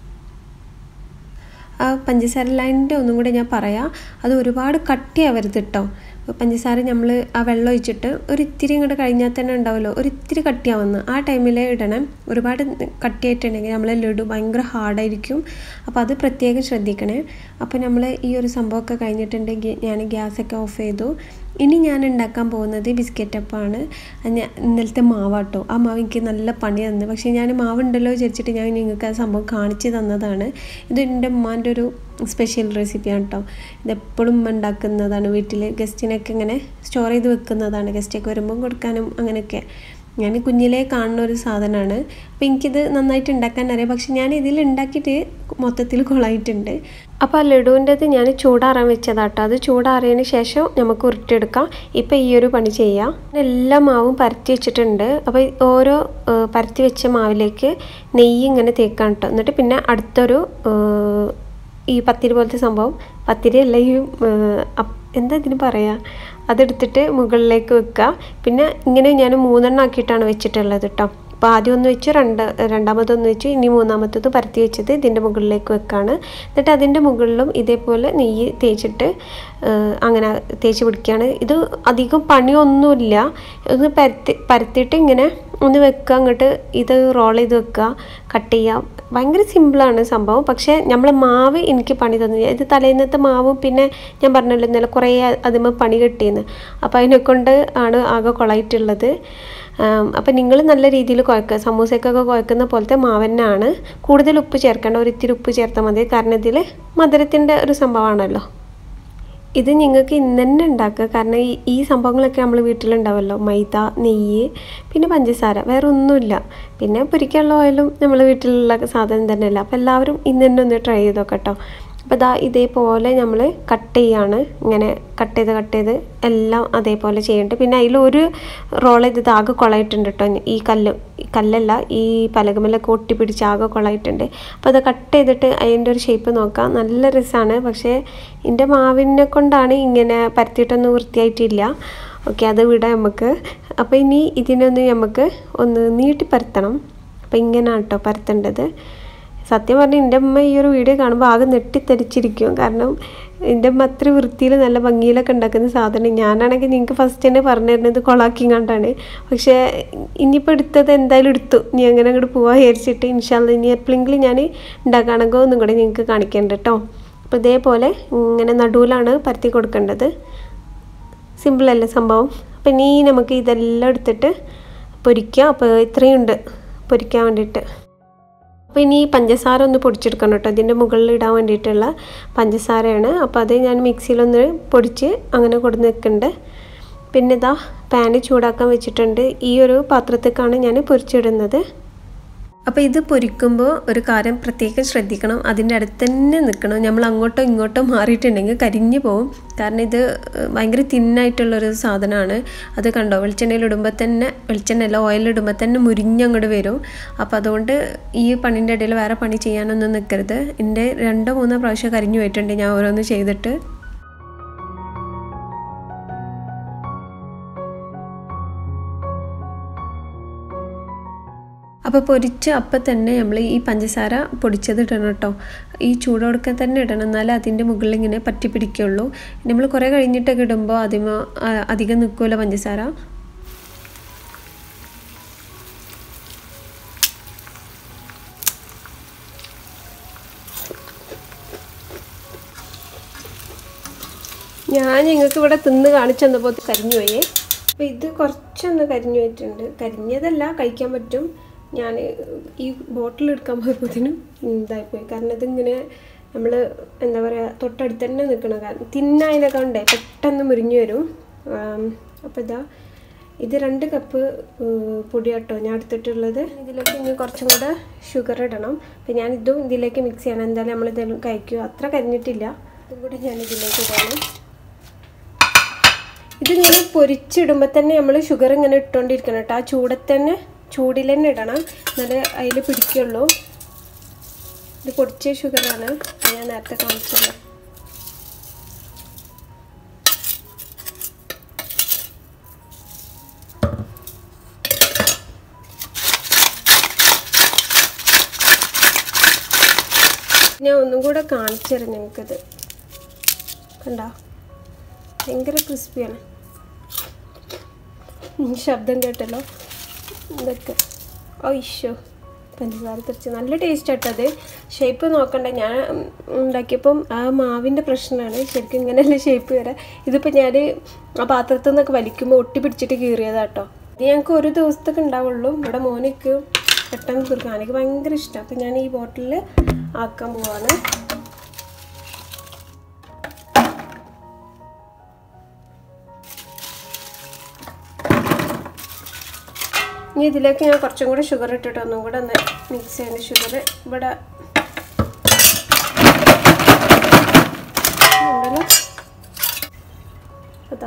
ആ പഞ്ചസാര ലൈനിൻ്റെ ഒന്നും കൂടെ ഞാൻ പറയാം അത് ഒരുപാട് കട്ടിയാവരുത് കേട്ടോ പഞ്ചസാര നമ്മൾ ആ വെള്ളം ഒഴിച്ചിട്ട് ഒരു ഇത്തിരി ഇങ്ങോട്ട് കഴിഞ്ഞാൽ തന്നെ ഉണ്ടാവുമല്ലോ ഒരു ഇത്തിരി കട്ടിയാവുന്ന ആ ടൈമിൽ ഇടണം ഒരുപാട് കട്ടിയായിട്ടുണ്ടെങ്കിൽ നമ്മളെ ലഡു ഭയങ്കര ഹാർഡായിരിക്കും അപ്പോൾ അത് പ്രത്യേകം ശ്രദ്ധിക്കണേ അപ്പോൾ നമ്മൾ ഈ ഒരു സംഭവമൊക്കെ കഴിഞ്ഞിട്ടുണ്ടെങ്കിൽ ഞാൻ ഗ്യാസൊക്കെ ഓഫ് ചെയ്തു ഇനി ഞാൻ ഉണ്ടാക്കാൻ പോകുന്നത് ബിസ്ക്കറ്റ് അപ്പമാണ് ഞാൻ ഇന്നലത്തെ മാവാട്ടോ ആ മാവ് എനിക്ക് നല്ല പണി തന്നു പക്ഷേ ഞാൻ മാവുണ്ടല്ലോ വിചാരിച്ചിട്ട് ഞാൻ നിങ്ങൾക്ക് ആ സംഭവം കാണിച്ചു തന്നതാണ് ഇത് എൻ്റെ ഉമ്മാൻ്റെ ഒരു സ്പെഷ്യൽ റെസിപ്പിയാണ് കേട്ടോ ഇതെപ്പോഴും ഉണ്ടാക്കുന്നതാണ് വീട്ടിൽ ഗസ്റ്റിനൊക്കെ ഇങ്ങനെ സ്റ്റോർ ചെയ്ത് വെക്കുന്നതാണ് ഗസ്റ്റൊക്കെ വരുമ്പം കൊടുക്കാനും അങ്ങനെയൊക്കെ ഞാൻ കുഞ്ഞിലേ കാണുന്ന ഒരു സാധനമാണ് അപ്പോൾ എനിക്കിത് നന്നായിട്ട് ഉണ്ടാക്കാൻ അറിയാം പക്ഷെ ഞാൻ ഇതിൽ ഉണ്ടാക്കിയിട്ട് മൊത്തത്തിൽ കൊളായിട്ടുണ്ട് അപ്പോൾ ആ ലഡുവിൻ്റെത് ഞാൻ ചൂടാറാൻ വെച്ചതാട്ടോ അത് ചൂടാറിയതിന് ശേഷം നമുക്ക് ഉരുട്ടിയെടുക്കാം ഇപ്പോൾ ഈ ഒരു പണി ചെയ്യാം എല്ലാ മാവും പരത്തി വെച്ചിട്ടുണ്ട് അപ്പോൾ ഈ ഓരോ ഏഹ്, പരത്തി വെച്ച മാവിലേക്ക് നെയ്യ് ഇങ്ങനെ തേക്കാം കേട്ടോ എന്നിട്ട് പിന്നെ അടുത്തൊരു ഏഹ്, ഈ പത്തിരി പോലത്തെ സംഭവം പത്തിരി അല്ല ഈ ഏഹ്, അപ്പ്- എന്താ ഇതിന് പറയുക അതെടുത്തിട്ട് മുകളിലേക്ക് വെക്കുക പിന്നെ ഇങ്ങനെ ഞാൻ മൂന്നെണ്ണം ആക്കിയിട്ടാണ് വെച്ചിട്ടുള്ളത് കേട്ടോ അപ്പോൾ ആദ്യം ഒന്ന് വെച്ചു രണ്ട് രണ്ടാമതൊന്ന് വെച്ചു ഇനി മൂന്നാമത്തത് പരത്തി വെച്ചത് ഇതിൻ്റെ മുകളിലേക്ക് വെക്കാണ് എന്നിട്ട് അതിൻ്റെ മുകളിലും ഇതേപോലെ നെയ്യ് തേച്ചിട്ട് ഏഹ്, അങ്ങനെ തേച്ച് പിടിക്കുകയാണ് ഇത് അധികം പണിയൊന്നുമില്ല ഒന്ന് പരത്തി പരത്തിയിട്ട് ഇങ്ങനെ ഒന്ന് വെക്കുക അങ്ങോട്ട് ഇത് റോൾ ചെയ്ത് വെക്കുക കട്ട് ചെയ്യുക ഭയങ്കര സിമ്പിളാണ് സംഭവം പക്ഷേ നമ്മൾ മാവ് എനിക്ക് പണി തന്നില്ല ഇത് തലേന്നത്തെ മാവും പിന്നെ ഞാൻ പറഞ്ഞല്ലോ ഇന്നലെ കുറേ അതിമ പണി കിട്ടിയെന്ന് അപ്പോൾ അതിനെ കൊണ്ട് ആണ് ആകെ കൊളായിട്ടുള്ളത് അപ്പം നിങ്ങൾ നല്ല രീതിയിൽ കുഴക്കുക സമൂസയ്ക്കൊക്കെ കുഴക്കുന്ന പോലത്തെ മാവന്നാണ് കൂടുതൽ ഉപ്പ് ചേർക്കേണ്ട ഒരു ഇത്തിരി ഉപ്പ് ചേർത്താൽ മതി കാരണം ഇതിൽ മധുരത്തിൻ്റെ ഒരു സംഭവമാണല്ലോ ഇത് നിങ്ങൾക്ക് ഇന്ന് തന്നെ ഉണ്ടാക്കുക കാരണം ഈ ഈ സംഭവങ്ങളൊക്കെ നമ്മൾ വീട്ടിലുണ്ടാവുമല്ലോ മൈദ നെയ്യ് പിന്നെ പഞ്ചസാര വേറെ ഒന്നുമില്ല പിന്നെ പൊരിക്കാനുള്ള ഓയിലും നമ്മൾ വീട്ടിലുള്ള സാധനം തന്നെയല്ല അപ്പോൾ എല്ലാവരും ഇന്ന് തന്നെ ഒന്ന് ട്രൈ ചെയ്ത് നോക്കട്ടോ അപ്പോൾ ഇതാ ഇതേപോലെ നമ്മൾ കട്ട് ചെയ്യാണ് ഇങ്ങനെ കട്ട് ചെയ്ത് കട്ട് ചെയ്ത് എല്ലാം അതേപോലെ ചെയ്യുന്നുണ്ട് പിന്നെ അതിലൊരു റോൾ ചെയ്തത് ആകെ കൊളായിട്ടുണ്ട് കേട്ടോ ഈ കല്ല് ഈ കല്ലല്ല ഈ പലകമല്ലൊക്കെ ഒട്ടി പിടിച്ച് ആകെ കൊളായിട്ടുണ്ട് അപ്പോൾ അത് കട്ട് ചെയ്തിട്ട് അതിൻ്റെ ഒരു ഷേപ്പ് നോക്കാം നല്ല രസമാണ് പക്ഷേ എൻ്റെ മാവിനെ കൊണ്ടാണ് ഇങ്ങനെ പരത്തിയിട്ടൊന്നും വൃത്തിയായിട്ടില്ല ഓക്കെ അത് വിടാം നമുക്ക് അപ്പോൾ ഇനി ഇതിനൊന്ന് നമുക്ക് ഒന്ന് നീട്ടി പരത്തണം അപ്പോൾ ഇങ്ങനെയാണ് കേട്ടോ പരത്തേണ്ടത് സത്യം പറഞ്ഞാൽ എൻ്റെ അമ്മ ഈ ഒരു വീഡിയോ കാണുമ്പോൾ ആകെ നെട്ടിത്തെരിച്ചിരിക്കും കാരണം എൻ്റെ അമ്മ അത്ര വൃത്തിയിൽ നല്ല ഭംഗിയിലൊക്കെ ഉണ്ടാക്കുന്ന സാധനം ഞാനാണെങ്കിൽ നിങ്ങൾക്ക് ഫസ്റ്റ് തന്നെ പറഞ്ഞു തരുന്നത് കൊളാക്കി കണ്ടാണ് പക്ഷേ ഇനിയിപ്പോൾ എടുത്തത് എന്തായാലും എടുത്തു ഇനി അങ്ങനെ അങ്ങോട്ട് പോവാൻ വിചാരിച്ചിട്ട് ഇൻഷാല്ല ഇനി എപ്പോഴെങ്കിലും ഞാൻ ഉണ്ടാക്കുകയാണെങ്കിൽ ഒന്നും കൂടെ നിങ്ങൾക്ക് കാണിക്കേണ്ട കേട്ടോ അപ്പോൾ ഇതേപോലെ ഇങ്ങനെ നടുവിലാണ് പരത്തി കൊടുക്കേണ്ടത് സിമ്പിളല്ലേ സംഭവം അപ്പം ഇനി നമുക്ക് ഇതെല്ലാം എടുത്തിട്ട് പൊരിക്കുക അപ്പോൾ ഇത്രയും ഉണ്ട് പൊരിക്കാൻ വേണ്ടിയിട്ട് അപ്പോൾ ഇനി ഈ പഞ്ചസാര ഒന്ന് പൊടിച്ചെടുക്കണം കേട്ടോ ഇതിൻ്റെ മുകളിൽ ഇടാൻ വേണ്ടിയിട്ടുള്ള പഞ്ചസാരയാണ് അപ്പോൾ അത് ഞാൻ മിക്സിയിലൊന്ന് പൊടിച്ച് അങ്ങനെ കൊടുന്ന് വെക്കുന്നുണ്ട് പിന്നെ ഇതാ പാന് ചൂടാക്കാൻ വെച്ചിട്ടുണ്ട് ഈ ഒരു പാത്രത്തേക്കാണ് ഞാൻ പൊരിച്ചിടുന്നത് അപ്പോൾ ഇത് പൊരിക്കുമ്പോൾ ഒരു കാര്യം പ്രത്യേകം ശ്രദ്ധിക്കണം അതിൻ്റെ അടുത്ത് തന്നെ നിൽക്കണം നമ്മൾ അങ്ങോട്ടോ ഇങ്ങോട്ടോ മാറിയിട്ടുണ്ടെങ്കിൽ കരിഞ്ഞു പോകും കാരണം ഇത് ഭയങ്കര തിന്നായിട്ടുള്ളൊരു സാധനമാണ് അത് കണ്ടോ വെളിച്ചെണ്ണയിൽ ഇടുമ്പോൾ തന്നെ വെളിച്ചെണ്ണയല്ല ഓയിലിടുമ്പോൾ തന്നെ മുരിഞ്ഞങ്ങോട്ട് വരും അപ്പോൾ അതുകൊണ്ട് ഈ പണിൻ്റെ ഇടയിൽ വേറെ പണി ചെയ്യാനൊന്നും നിൽക്കരുത് എൻ്റെ രണ്ടോ മൂന്നോ പ്രാവശ്യം കരിഞ്ഞു പോയിട്ടുണ്ട് ഞാൻ ഓരോന്ന് ചെയ്തിട്ട് അപ്പോൾ പൊരിച്ച് അപ്പം തന്നെ നമ്മൾ ഈ പഞ്ചസാര പൊടിച്ചത് ഇടണം കേട്ടോ ഈ ചൂടോടൊക്കെ തന്നെ ഇടണം എന്നാലേ അതിൻ്റെ മുകളിൽ ഇങ്ങനെ പറ്റി പിടിക്കുള്ളൂ നമ്മൾ കുറേ കഴിഞ്ഞിട്ടൊക്കെ ഇടുമ്പോൾ അതിമ അധികം നിൽക്കുമല്ലോ പഞ്ചസാര ഞാൻ നിങ്ങൾക്ക് ഇവിടെ തിന്ന് കാണിച്ചു തന്നപ്പോൾ കരിഞ്ഞു പോയേ അപ്പോൾ ഇത് കുറച്ചൊന്ന് കരിഞ്ഞു പോയിട്ടുണ്ട് കരിഞ്ഞതല്ല കഴിക്കാൻ പറ്റും ഞാൻ ഈ ബോട്ടിൽ എടുക്കാൻ പോയപ്പോഴത്തേനും ഇതായിപ്പോയി കാരണം ഇതിങ്ങനെ നമ്മൾ എന്താ പറയുക തൊട്ടടുത്ത് തന്നെ നിൽക്കണം കാരണം തിന്നായതിനൊക്കെ ഉണ്ടേ പെട്ടെന്ന് മുരിഞ്ഞു വരും അപ്പോൾ ഇതാ ഇത് രണ്ട് കപ്പ് പൊടി കേട്ടോ ഞാൻ എടുത്തിട്ടുള്ളത് ഇതിലേക്ക് ഇനി കുറച്ചും കൂടെ ഷുഗർ ഇടണം അപ്പം ഞാൻ ഇതും ഇതിലേക്ക് മിക്സ് ചെയ്യണം എന്തായാലും നമ്മൾ ഇതെല്ലാം കഴിക്കുക അത്ര കരിഞ്ഞിട്ടില്ല ഇതും കൂടി ഞാൻ ഇതിലേക്ക് ഇടണം ഇതിങ്ങനെ പൊരിച്ചിടുമ്പോൾ തന്നെ നമ്മൾ ഷുഗർ ഇങ്ങനെ ഇട്ടുകൊണ്ടിരിക്കണം കേട്ടോ ആ ചൂടത്ത് തന്നെ ചൂടിൽ തന്നെ ഇടണം എന്നാലേ അതിൽ പിടിക്കുള്ളൂ ഇത് പൊടിച്ച ഷുഗറാണ് ഞാൻ നേരത്തെ കാണിച്ചത് ഞാൻ ഒന്നും കൂടെ കാണിച്ചു തരാം നിങ്ങൾക്കത് കണ്ടോ ഭയങ്കര ക്രിസ്പിയാണ് ശബ്ദം കേട്ടല്ലോ ഇതൊക്കെ ഓയ്ഷോ പഞ്ചസാര തെറിച്ച് നല്ല ടേസ്റ്റ് ആട്ടത് ഷേപ്പ് നോക്കണ്ട ഞാൻ ഉണ്ടാക്കിയപ്പം ആ മാവിൻ്റെ പ്രശ്നമാണ് ശരിക്കും ഇങ്ങനെയല്ല ഷേപ്പ് വരാം ഇതിപ്പോൾ ഞാൻ ആ പാത്രത്തിൽ നിന്നൊക്കെ വലിക്കുമ്പോൾ ഒട്ടി പിടിച്ചിട്ട് കീറിയതാട്ടോ ഇത് ഞങ്ങൾക്ക് ഒരു ദിവസത്തേക്ക് ഉണ്ടാവുള്ളൂ ഇവിടെ മോനിക്ക് പെട്ടെന്ന് തീർക്കാൻ എനിക്ക് ഭയങ്കര ഇഷ്ടമാണ് അപ്പം ഞാൻ ഈ ബോട്ടിലിൽ ആക്കാൻ പോവാണ് ഇനി ഇതിലേക്ക് ഞാൻ കുറച്ചും കൂടി ഷുഗർ ഇട്ടിട്ട് ഒന്നും കൂടെ ഒന്ന് മിക്സ് ചെയ്യുന്ന ഷുഗർ ഇവിടെ ഉണ്ടല്ലോ അതാ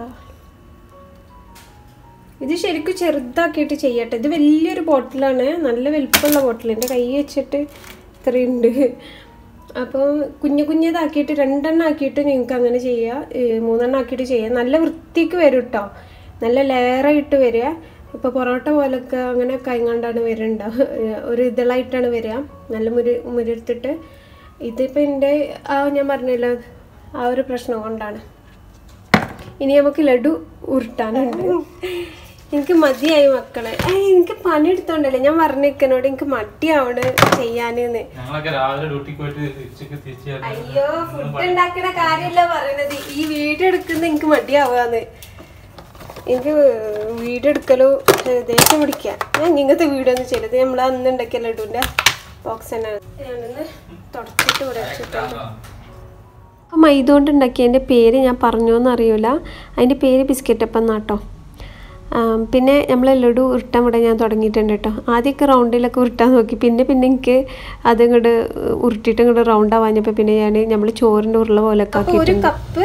ഇത് ശരിക്കും ചെറുതാക്കിയിട്ട് ചെയ്യട്ടെ ഇത് വലിയൊരു ബോട്ടിലാണ് നല്ല വലിപ്പമുള്ള ബോട്ടിൽ എൻ്റെ കൈ വെച്ചിട്ട് ഇത്രയുണ്ട് അപ്പോൾ കുഞ്ഞു കുഞ്ഞതാക്കിയിട്ട് രണ്ടെണ്ണം ആക്കിയിട്ട് നിങ്ങൾക്ക് അങ്ങനെ ചെയ്യാം ഏഹ് മൂന്നെണ്ണം ആക്കിയിട്ട് ചെയ്യാം നല്ല വൃത്തിക്ക് വരും കേട്ടോ നല്ല ലെയറായിട്ട് വരിക ഇപ്പോൾ പൊറോട്ട പോലൊക്കെ അങ്ങനെ കൈങ്ങാണ്ടാണ് വരുന്നുണ്ടാവുക ഏഹ് ഒരു ഇതളായിട്ടാണ് വരിക നല്ല മുരി മുരിർത്തിട്ട് ഇതിപ്പോൾ എൻ്റെ ആ ഞാൻ പറഞ്ഞല്ലോ ആ ഒരു പ്രശ്നം കൊണ്ടാണ് ഇനി നമുക്ക് ലഡു ഉരുട്ടാനുണ്ട് എനിക്ക് മതിയായി മക്കളെ ഏയ് എനിക്ക് പണിയെടുത്തോണ്ടല്ലേ ഞാൻ പറഞ്ഞേക്കനോട് എനിക്ക് മടിയാവണ് ചെയ്യാനെന്ന് ഞങ്ങളൊക്കെ രാവിലെ ഡ്യൂട്ടിക്ക് പോയിട്ട് ഉച്ചക്ക് തിരിച്ചു വരുന്നത് അയ്യോ ഫുഡ് ഉണ്ടാക്കുന്ന കാര്യമല്ല പറയണത് ഈ വീഡിയോ എടുക്കുന്ന എനിക്ക് മടിയാവാന്ന് എനിക്ക് വീഡിയോ എടുക്കലോ ഏഹ് ദേഷ്യം പിടിക്കാം ഞാൻ ഇങ്ങനത്തെ വീഡിയോ ഒന്നും ചെയ്തത് നമ്മൾ അന്ന് ഉണ്ടാക്കിയ ലഡുവിൻ്റെ ബോക്സ് തന്നെയാണ് ഞാനൊന്ന് തുടച്ചിട്ട് ഇവിടെ വെച്ചിട്ടുണ്ട് അപ്പം മൈദ കൊണ്ട് ഉണ്ടാക്കിയതിൻ്റെ പേര് ഞാൻ പറഞ്ഞോന്ന് അറിയില്ല അതിൻ്റെ പേര് ബിസ്ക്കറ്റ് അപ്പം എന്നാട്ടോ ആം, പിന്നെ നമ്മൾ ലഡു ഉരുട്ടാൻ ഇവിടെ ഞാൻ തുടങ്ങിയിട്ടുണ്ട് കേട്ടോ ആദ്യമൊക്കെ റൗണ്ടിലൊക്കെ ഉരുട്ടാൻ നോക്കി പിന്നെ പിന്നെ എനിക്ക് അത് ഇങ്ങോട്ട് ഉരുട്ടിയിട്ട് ഇങ്ങോട്ട് റൗണ്ട് ആവാഞ്ഞപ്പോൾ പിന്നെ ഞാൻ നമ്മൾ ചോറിൻ്റെ ഉരുള പോലൊക്കെ ആക്കി ഒരു കപ്പ്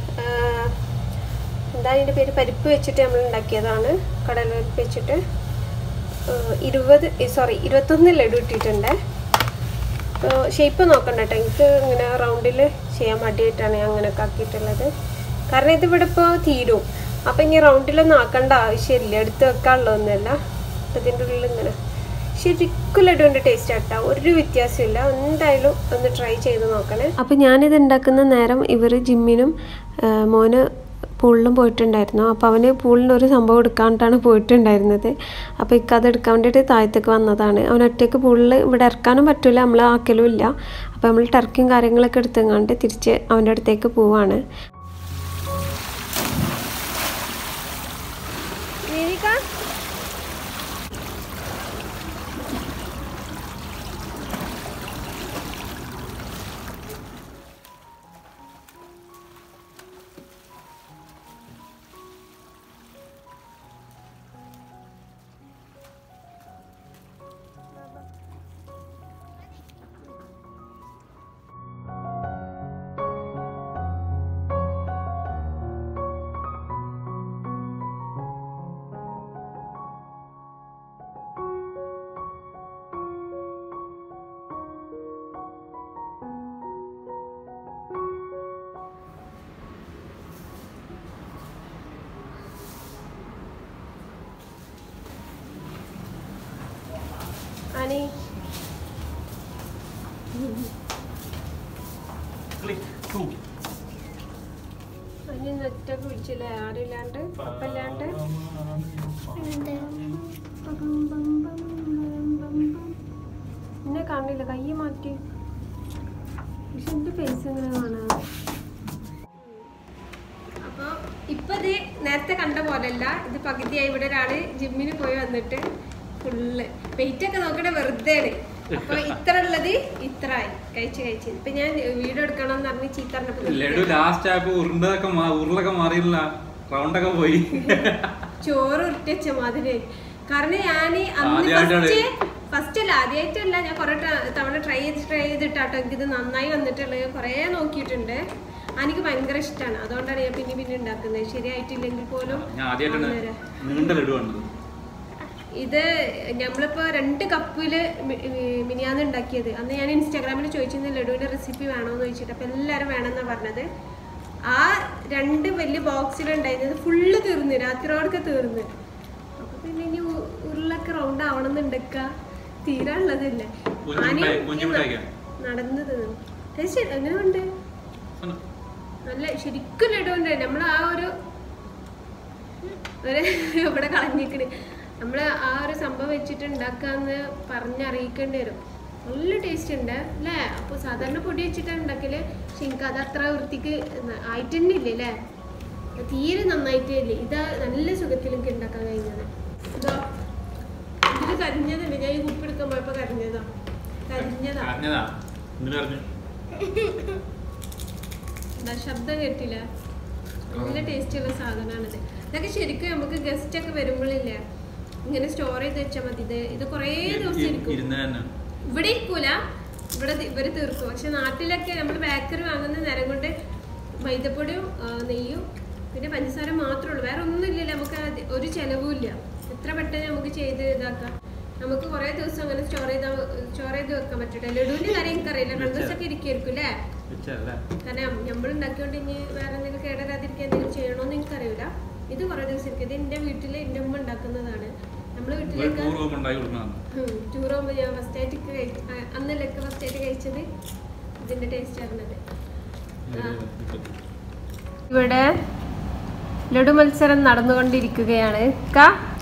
എന്താ അതിൻ്റെ പേര് പരിപ്പ് വെച്ചിട്ട് നമ്മൾ ഉണ്ടാക്കിയതാണ് കടലപ്പരിപ്പ് വെച്ചിട്ട് ആ, ഇരുപത് സോറി ഇരുപത്തൊന്ന് ലഡു ഇട്ടിട്ടുണ്ട് ഷേപ്പ് നോക്കണ്ട കേട്ടോ എനിക്ക് ഇങ്ങനെ റൗണ്ടിൽ ചെയ്യാൻ മടിയായിട്ടാണ് ഞാൻ അങ്ങനെയൊക്കെ ആക്കിയിട്ടുള്ളത് കാരണം ഇത് ഇവിടെ ഇപ്പോൾ തീരും അപ്പം ഇനി റൗണ്ടിലൊന്നും ആക്കേണ്ട ആവശ്യമില്ല എടുത്ത് വെക്കാനുള്ളതൊന്നുമല്ല അപ്പം ഇതിൻ്റെ ഉള്ളിൽ ഇങ്ങനെ ശരിക്കും ലഡുവിൻ്റെ ടേസ്റ്റ് ആട്ടോ ഒരു വ്യത്യാസമില്ല എന്തായാലും ഒന്ന് ട്രൈ ചെയ്ത് നോക്കണേ അപ്പം ഞാനിത് ഉണ്ടാക്കുന്ന നേരം ഇവർ ജിമ്മിനും ആ, മോന് പൂളിലും പോയിട്ടുണ്ടായിരുന്നു അപ്പോൾ അവന് പൂളിന് ഒരു സംഭവം എടുക്കാണ്ടിട്ടാണ് പോയിട്ടുണ്ടായിരുന്നത് അപ്പോൾ ഇക്ക അത് എടുക്കാൻ വേണ്ടിയിട്ട് താഴത്തേക്ക് വന്നതാണ് അവൻ ഒറ്റയ്ക്ക് പൂളിൽ ഇവിടെ ഇറക്കാനും പറ്റില്ല നമ്മൾ ആക്കലും ഇല്ല അപ്പോൾ നമ്മൾ ടർക്കിയും കാര്യങ്ങളൊക്കെ എടുത്തെങ്ങാണ്ട് തിരിച്ച് അവൻ്റെ അടുത്തേക്ക് പോവാണ് അനി അനി നെറ്റൊക്കെ വിളിച്ചില്ലേ ആരില്ലാണ്ട് അപ്പല്ലാണ്ട് എന്നെ കാണില്ല കൈ മാറ്റി പക്ഷെ എന്റെ ഫേസ് എങ്ങനെ കാണാം അപ്പൊ ഇപ്പൊ ഇത് നേരത്തെ കണ്ട പോലല്ല ഇത് പകുതിയായി ഇവിടെ ഒരാള് ജിമ്മിന് പോയി വന്നിട്ട് ഫുള്ള് വെയിറ്റ് ഒക്കെ നോക്കണേ വെറുതെ അപ്പൊ ഇത്ര ഉള്ളത് ഇത്ര ആയി കഴിച്ച് കഴിച്ച് ഇപ്പൊ ഞാൻ വീഡിയോ എടുക്കണം എന്ന് പറഞ്ഞ് ചീത്ത പറഞ്ഞപ്പോ ലഡു ലാസ്റ്റ് ആയപ്പോ ഉരുണ്ടതൊക്കെ മാ- ഉരുളൊക്കെ മാറിയില്ല റൗണ്ടൊക്കെ പോയി ചോറ് ഉരുട്ടിച്ച മാതിരി കാരണം ഞാൻ അന്ന് ആദ്യായിട്ടാണ്. ഫസ്റ്റ് ഫസ്റ്റ് അല്ല ആദ്യമായിട്ടല്ല ഞാൻ കുറെ തവണ ട്രൈ ചെയ്ത് ട്രൈ ചെയ്തിട്ടാട്ടോ എനിക്കിത് നന്നായി വന്നിട്ടുള്ളത് ഞാൻ കുറേ നോക്കിയിട്ടുണ്ട് എനിക്ക് ഭയങ്കര ഇഷ്ടമാണ് അതുകൊണ്ടാണ് ഞാൻ പിന്നെ പിന്നെ ഉണ്ടാക്കുന്നത് ശരിയായിട്ടില്ലെങ്കിൽ പോലും ഞാൻ ആദ്യമായിട്ടാണ് അന്നേരം. നീണ്ട ലഡു കണ്ടത് ഇത് നമ്മളിപ്പോ രണ്ട് കപ്പില് മി- മി- മിനിയാന്ന് ഉണ്ടാക്കിയത് അന്ന് ഞാൻ ഇൻസ്റ്റാഗ്രാമിൽ ചോദിച്ചിരുന്ന ലഡുവിന്റെ റെസിപ്പി വേണോന്ന് ചോദിച്ചിട്ട് അപ്പൊ എല്ലാരും വേണമെന്നാ പറഞ്ഞത് ആ രണ്ട് വലിയ ബോക്സിൽ ഉണ്ടായിരുന്നത് ഫുള്ള് തീർന്ന് രാത്രിയോടൊക്കെ തീർന്ന് അപ്പൊ പിന്നെ ഇനി ഉ- ഉരുളൊക്കെ റൗണ്ട് ആവണമെന്നുണ്ടക്ക തീരാനുള്ളതല്ല കുഞ്ഞു ആനി മിഠായി- കുഞ്ഞു മിഠായിക്കാ? നടന്നത് ടേസ്റ്റ് എങ്ങനെയുണ്ട് നല്ല ശരിക്കും ലഡുണ്ട് നമ്മൾ ആ ഒരു ഒരു ഇവിടെ കളഞ്ഞിക്കണ് നമ്മൾ ആ ഒരു സംഭവം വെച്ചിട്ട് ഉണ്ടാക്കാന്ന് പറഞ്ഞറിയിക്കേണ്ടി വരും നല്ല ടേസ്റ്റ് ഉണ്ട് അല്ലേ അപ്പോൾ സാധാരണ പൊടി വെച്ചിട്ടാണ് ഉണ്ടാക്കല് പക്ഷെ എനിക്ക് അത് അത്ര വൃത്തിക്ക് ന- ആയിട്ട് തന്നെ ഇല്ലേ അല്ലേ തീരെ നന്നായിട്ടേ ഇല്ലേ ഇതാ നല്ല സുഖത്തിൽ എനിക്ക് ഉണ്ടാക്കാൻ കഴിഞ്ഞത് ഇതോ ഇതിൽ കരിഞ്ഞതുണ്ട് ഞാൻ ഈ കുപ്പി എടുക്കാൻ പോയപ്പോൾ കരിഞ്ഞതാ കരിഞ്ഞതാ അറിഞ്ഞതാ എന്തിനു പറഞ്ഞു എന്താ ശബ്ദം കേട്ടില്ല നല്ല ടേസ്റ്റുള്ള സാധനമാണിത് ഇതൊക്കെ ശരിക്കും നമുക്ക് ഗസ്റ്റ് ഒക്കെ വരുമ്പോഴില്ലേ ഇങ്ങനെ സ്റ്റോർ ചെയ്ത് വെച്ചാൽ മതി ഇത് ഇത് കുറേ ദിവസം ഇരിക്കും ഇരുന്ന തന്നെ ഇവിടെ ഇരിക്കൂല ഇവിടെ ദി- ഇവര് തീർക്കും പക്ഷെ നാട്ടിലൊക്കെ നമ്മൾ ബേക്കറി വാങ്ങുന്ന നേരം കൊണ്ട് മൈദപ്പൊടിയും ആ, നെയ്യും പിന്നെ പഞ്ചസാര മാത്രമേ ഉള്ളൂ വേറെ ഒന്നും ഇല്ലല്ലോ നമുക്ക് അത് ഒരു ചെലവും ഇല്ല എത്ര പെട്ടെന്ന് നമുക്ക് ചെയ്ത് ഇതാക്കാം നമുക്ക് കുറേ ദിവസം അങ്ങനെ സ്റ്റോർ ചെയ്താൽ സ്റ്റോർ ചെയ്ത് വെക്കാൻ പറ്റട്ടെ ലഡുവിന്റെ കാര്യം എനിക്കറിയില്ല രണ്ട് ദിവസമൊക്കെ ഇരിക്കുമായിരിക്കും അല്ലേ വെച്ചല്ലേ കാരണം നമ്മൾ ഉണ്ടാക്കിയോണ്ട് ഇനി വേറെ എന്തെങ്കിലും കേടരാതിരിക്കാൻ എന്തെങ്കിലും ചെയ്യണമെന്ന് എനിക്കറിയില്ല ഇത് കുറേ ദിവസം ഇരിക്കും ഇത് എൻ്റെ വീട്ടിൽ എൻ്റെ ഉമ്മ ഉണ്ടാക്കുന്നതാണ് നമ്മളെ വീട്ടിലേക്ക് പൂർവ്വം ഉണ്ടാക്കി കൊടുക്കുന്നതാണ് ടൂർ പോകുമ്പോൾ ഞാൻ ഫസ്റ്റ് ആയിട്ട് കഴി- ആ, അന്നല്ലൊക്കെ ഫസ്റ്റ് ആയിട്ട് കഴിച്ചത് ഇതിന്റെ ടേസ്റ്റ് ആയിരുന്നത് ഇവിടെ ലഡു മത്സരം നടന്നുകൊണ്ടിരിക്കുകയാണ് ഇക്ക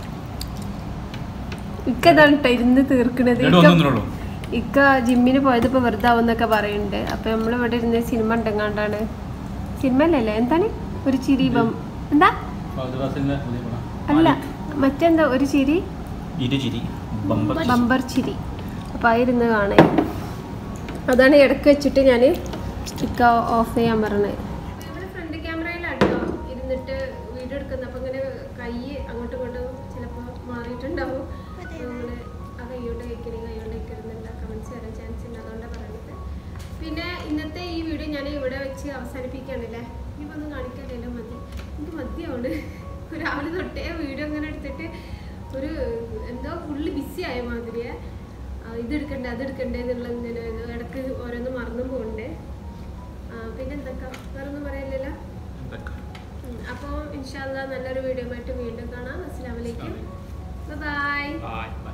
ഇക്ക ഇതാണ് ട്ടോ ഇരുന്ന് തീർക്കണത് ലഡു ഇക്ക- ഒന്നൊന്നുള്ളൂ ഇക്ക ജിമ്മിന് പോയത് ഇപ്പൊ വെറുതെ ആവുന്നൊക്കെ പറയുന്നുണ്ട് അപ്പൊ നമ്മൾ ഇവിടെ ഇരുന്ന് സിനിമ ഉണ്ടെങ്ങാണ്ടാണ് സിനിമ അല്ലല്ലേ എന്താണ് ഒരു ചിരി ബം എന്താ ഫഹദ്വാസിന്റെ പുതിയ പടം. അല്ല മറ്റെന്താ ഒരു ചിരി ഇരുചിരി ബമ്പർ ബമ്പർ ചിരി അപ്പോൾ ആയിരുന്നു കാണാൻ അതാണ് ഇടയ്ക്ക് വെച്ചിട്ട് ഞാൻ ഇക്ക ഓഫ് ചെയ്യാൻ പറഞ്ഞത് ഇവിടെ ഫ്രണ്ട് ക്യാമറയിലാട്ടോ ഇരുന്നിട്ട് വീഡിയോ എടുക്കുന്നത് അപ്പോൾ ഇങ്ങനെ കൈ അങ്ങോട്ടും ഇങ്ങോട്ടും ചിലപ്പോൾ മാറിയിട്ടുണ്ടാവും നമ്മൾ ആ കൈയോട്ട് കഴിക്കരുത് കൈയോട്ട് കഴിക്കരുതെന്നുള്ള കമൻസ് വരാൻ ചാൻസ് ഉണ്ട് അതുകൊണ്ടാണ് പറയുന്നത് പിന്നെ ഇന്നത്തെ ഈ വീഡിയോ ഞാൻ ഇവിടെ വെച്ച് അവസാനിപ്പിക്കുകയാണല്ലേ ഇനിയിപ്പോൾ ഒന്നും കാണിക്കാനില്ല മതി എനിക്ക് മതിയാണ് രാവിലെ തൊട്ടേ വീഡിയോ അങ്ങനെ എടുത്തിട്ട് ഒരു എന്തോ ഫുള്ള് ബിസി ആയ മാതിരിയെ ആ, ഇത് എടുക്കണ്ടേ അത് എടുക്കണ്ടേ എന്നുള്ള ഇങ്ങനെ ഇത് ഇടയ്ക്ക് ഓരോന്ന് മറന്നും പോകണ്ടേ പിന്നെ എന്തൊക്കെ വേറെ ഒന്നും പറയാനില്ലല്ലോ അപ്പോൾ ഇൻഷാല്ല നല്ലൊരു വീഡിയോ ആയിട്ട് വീണ്ടും കാണാം അസ്സാം വലൈക്കും ബൈ Bye.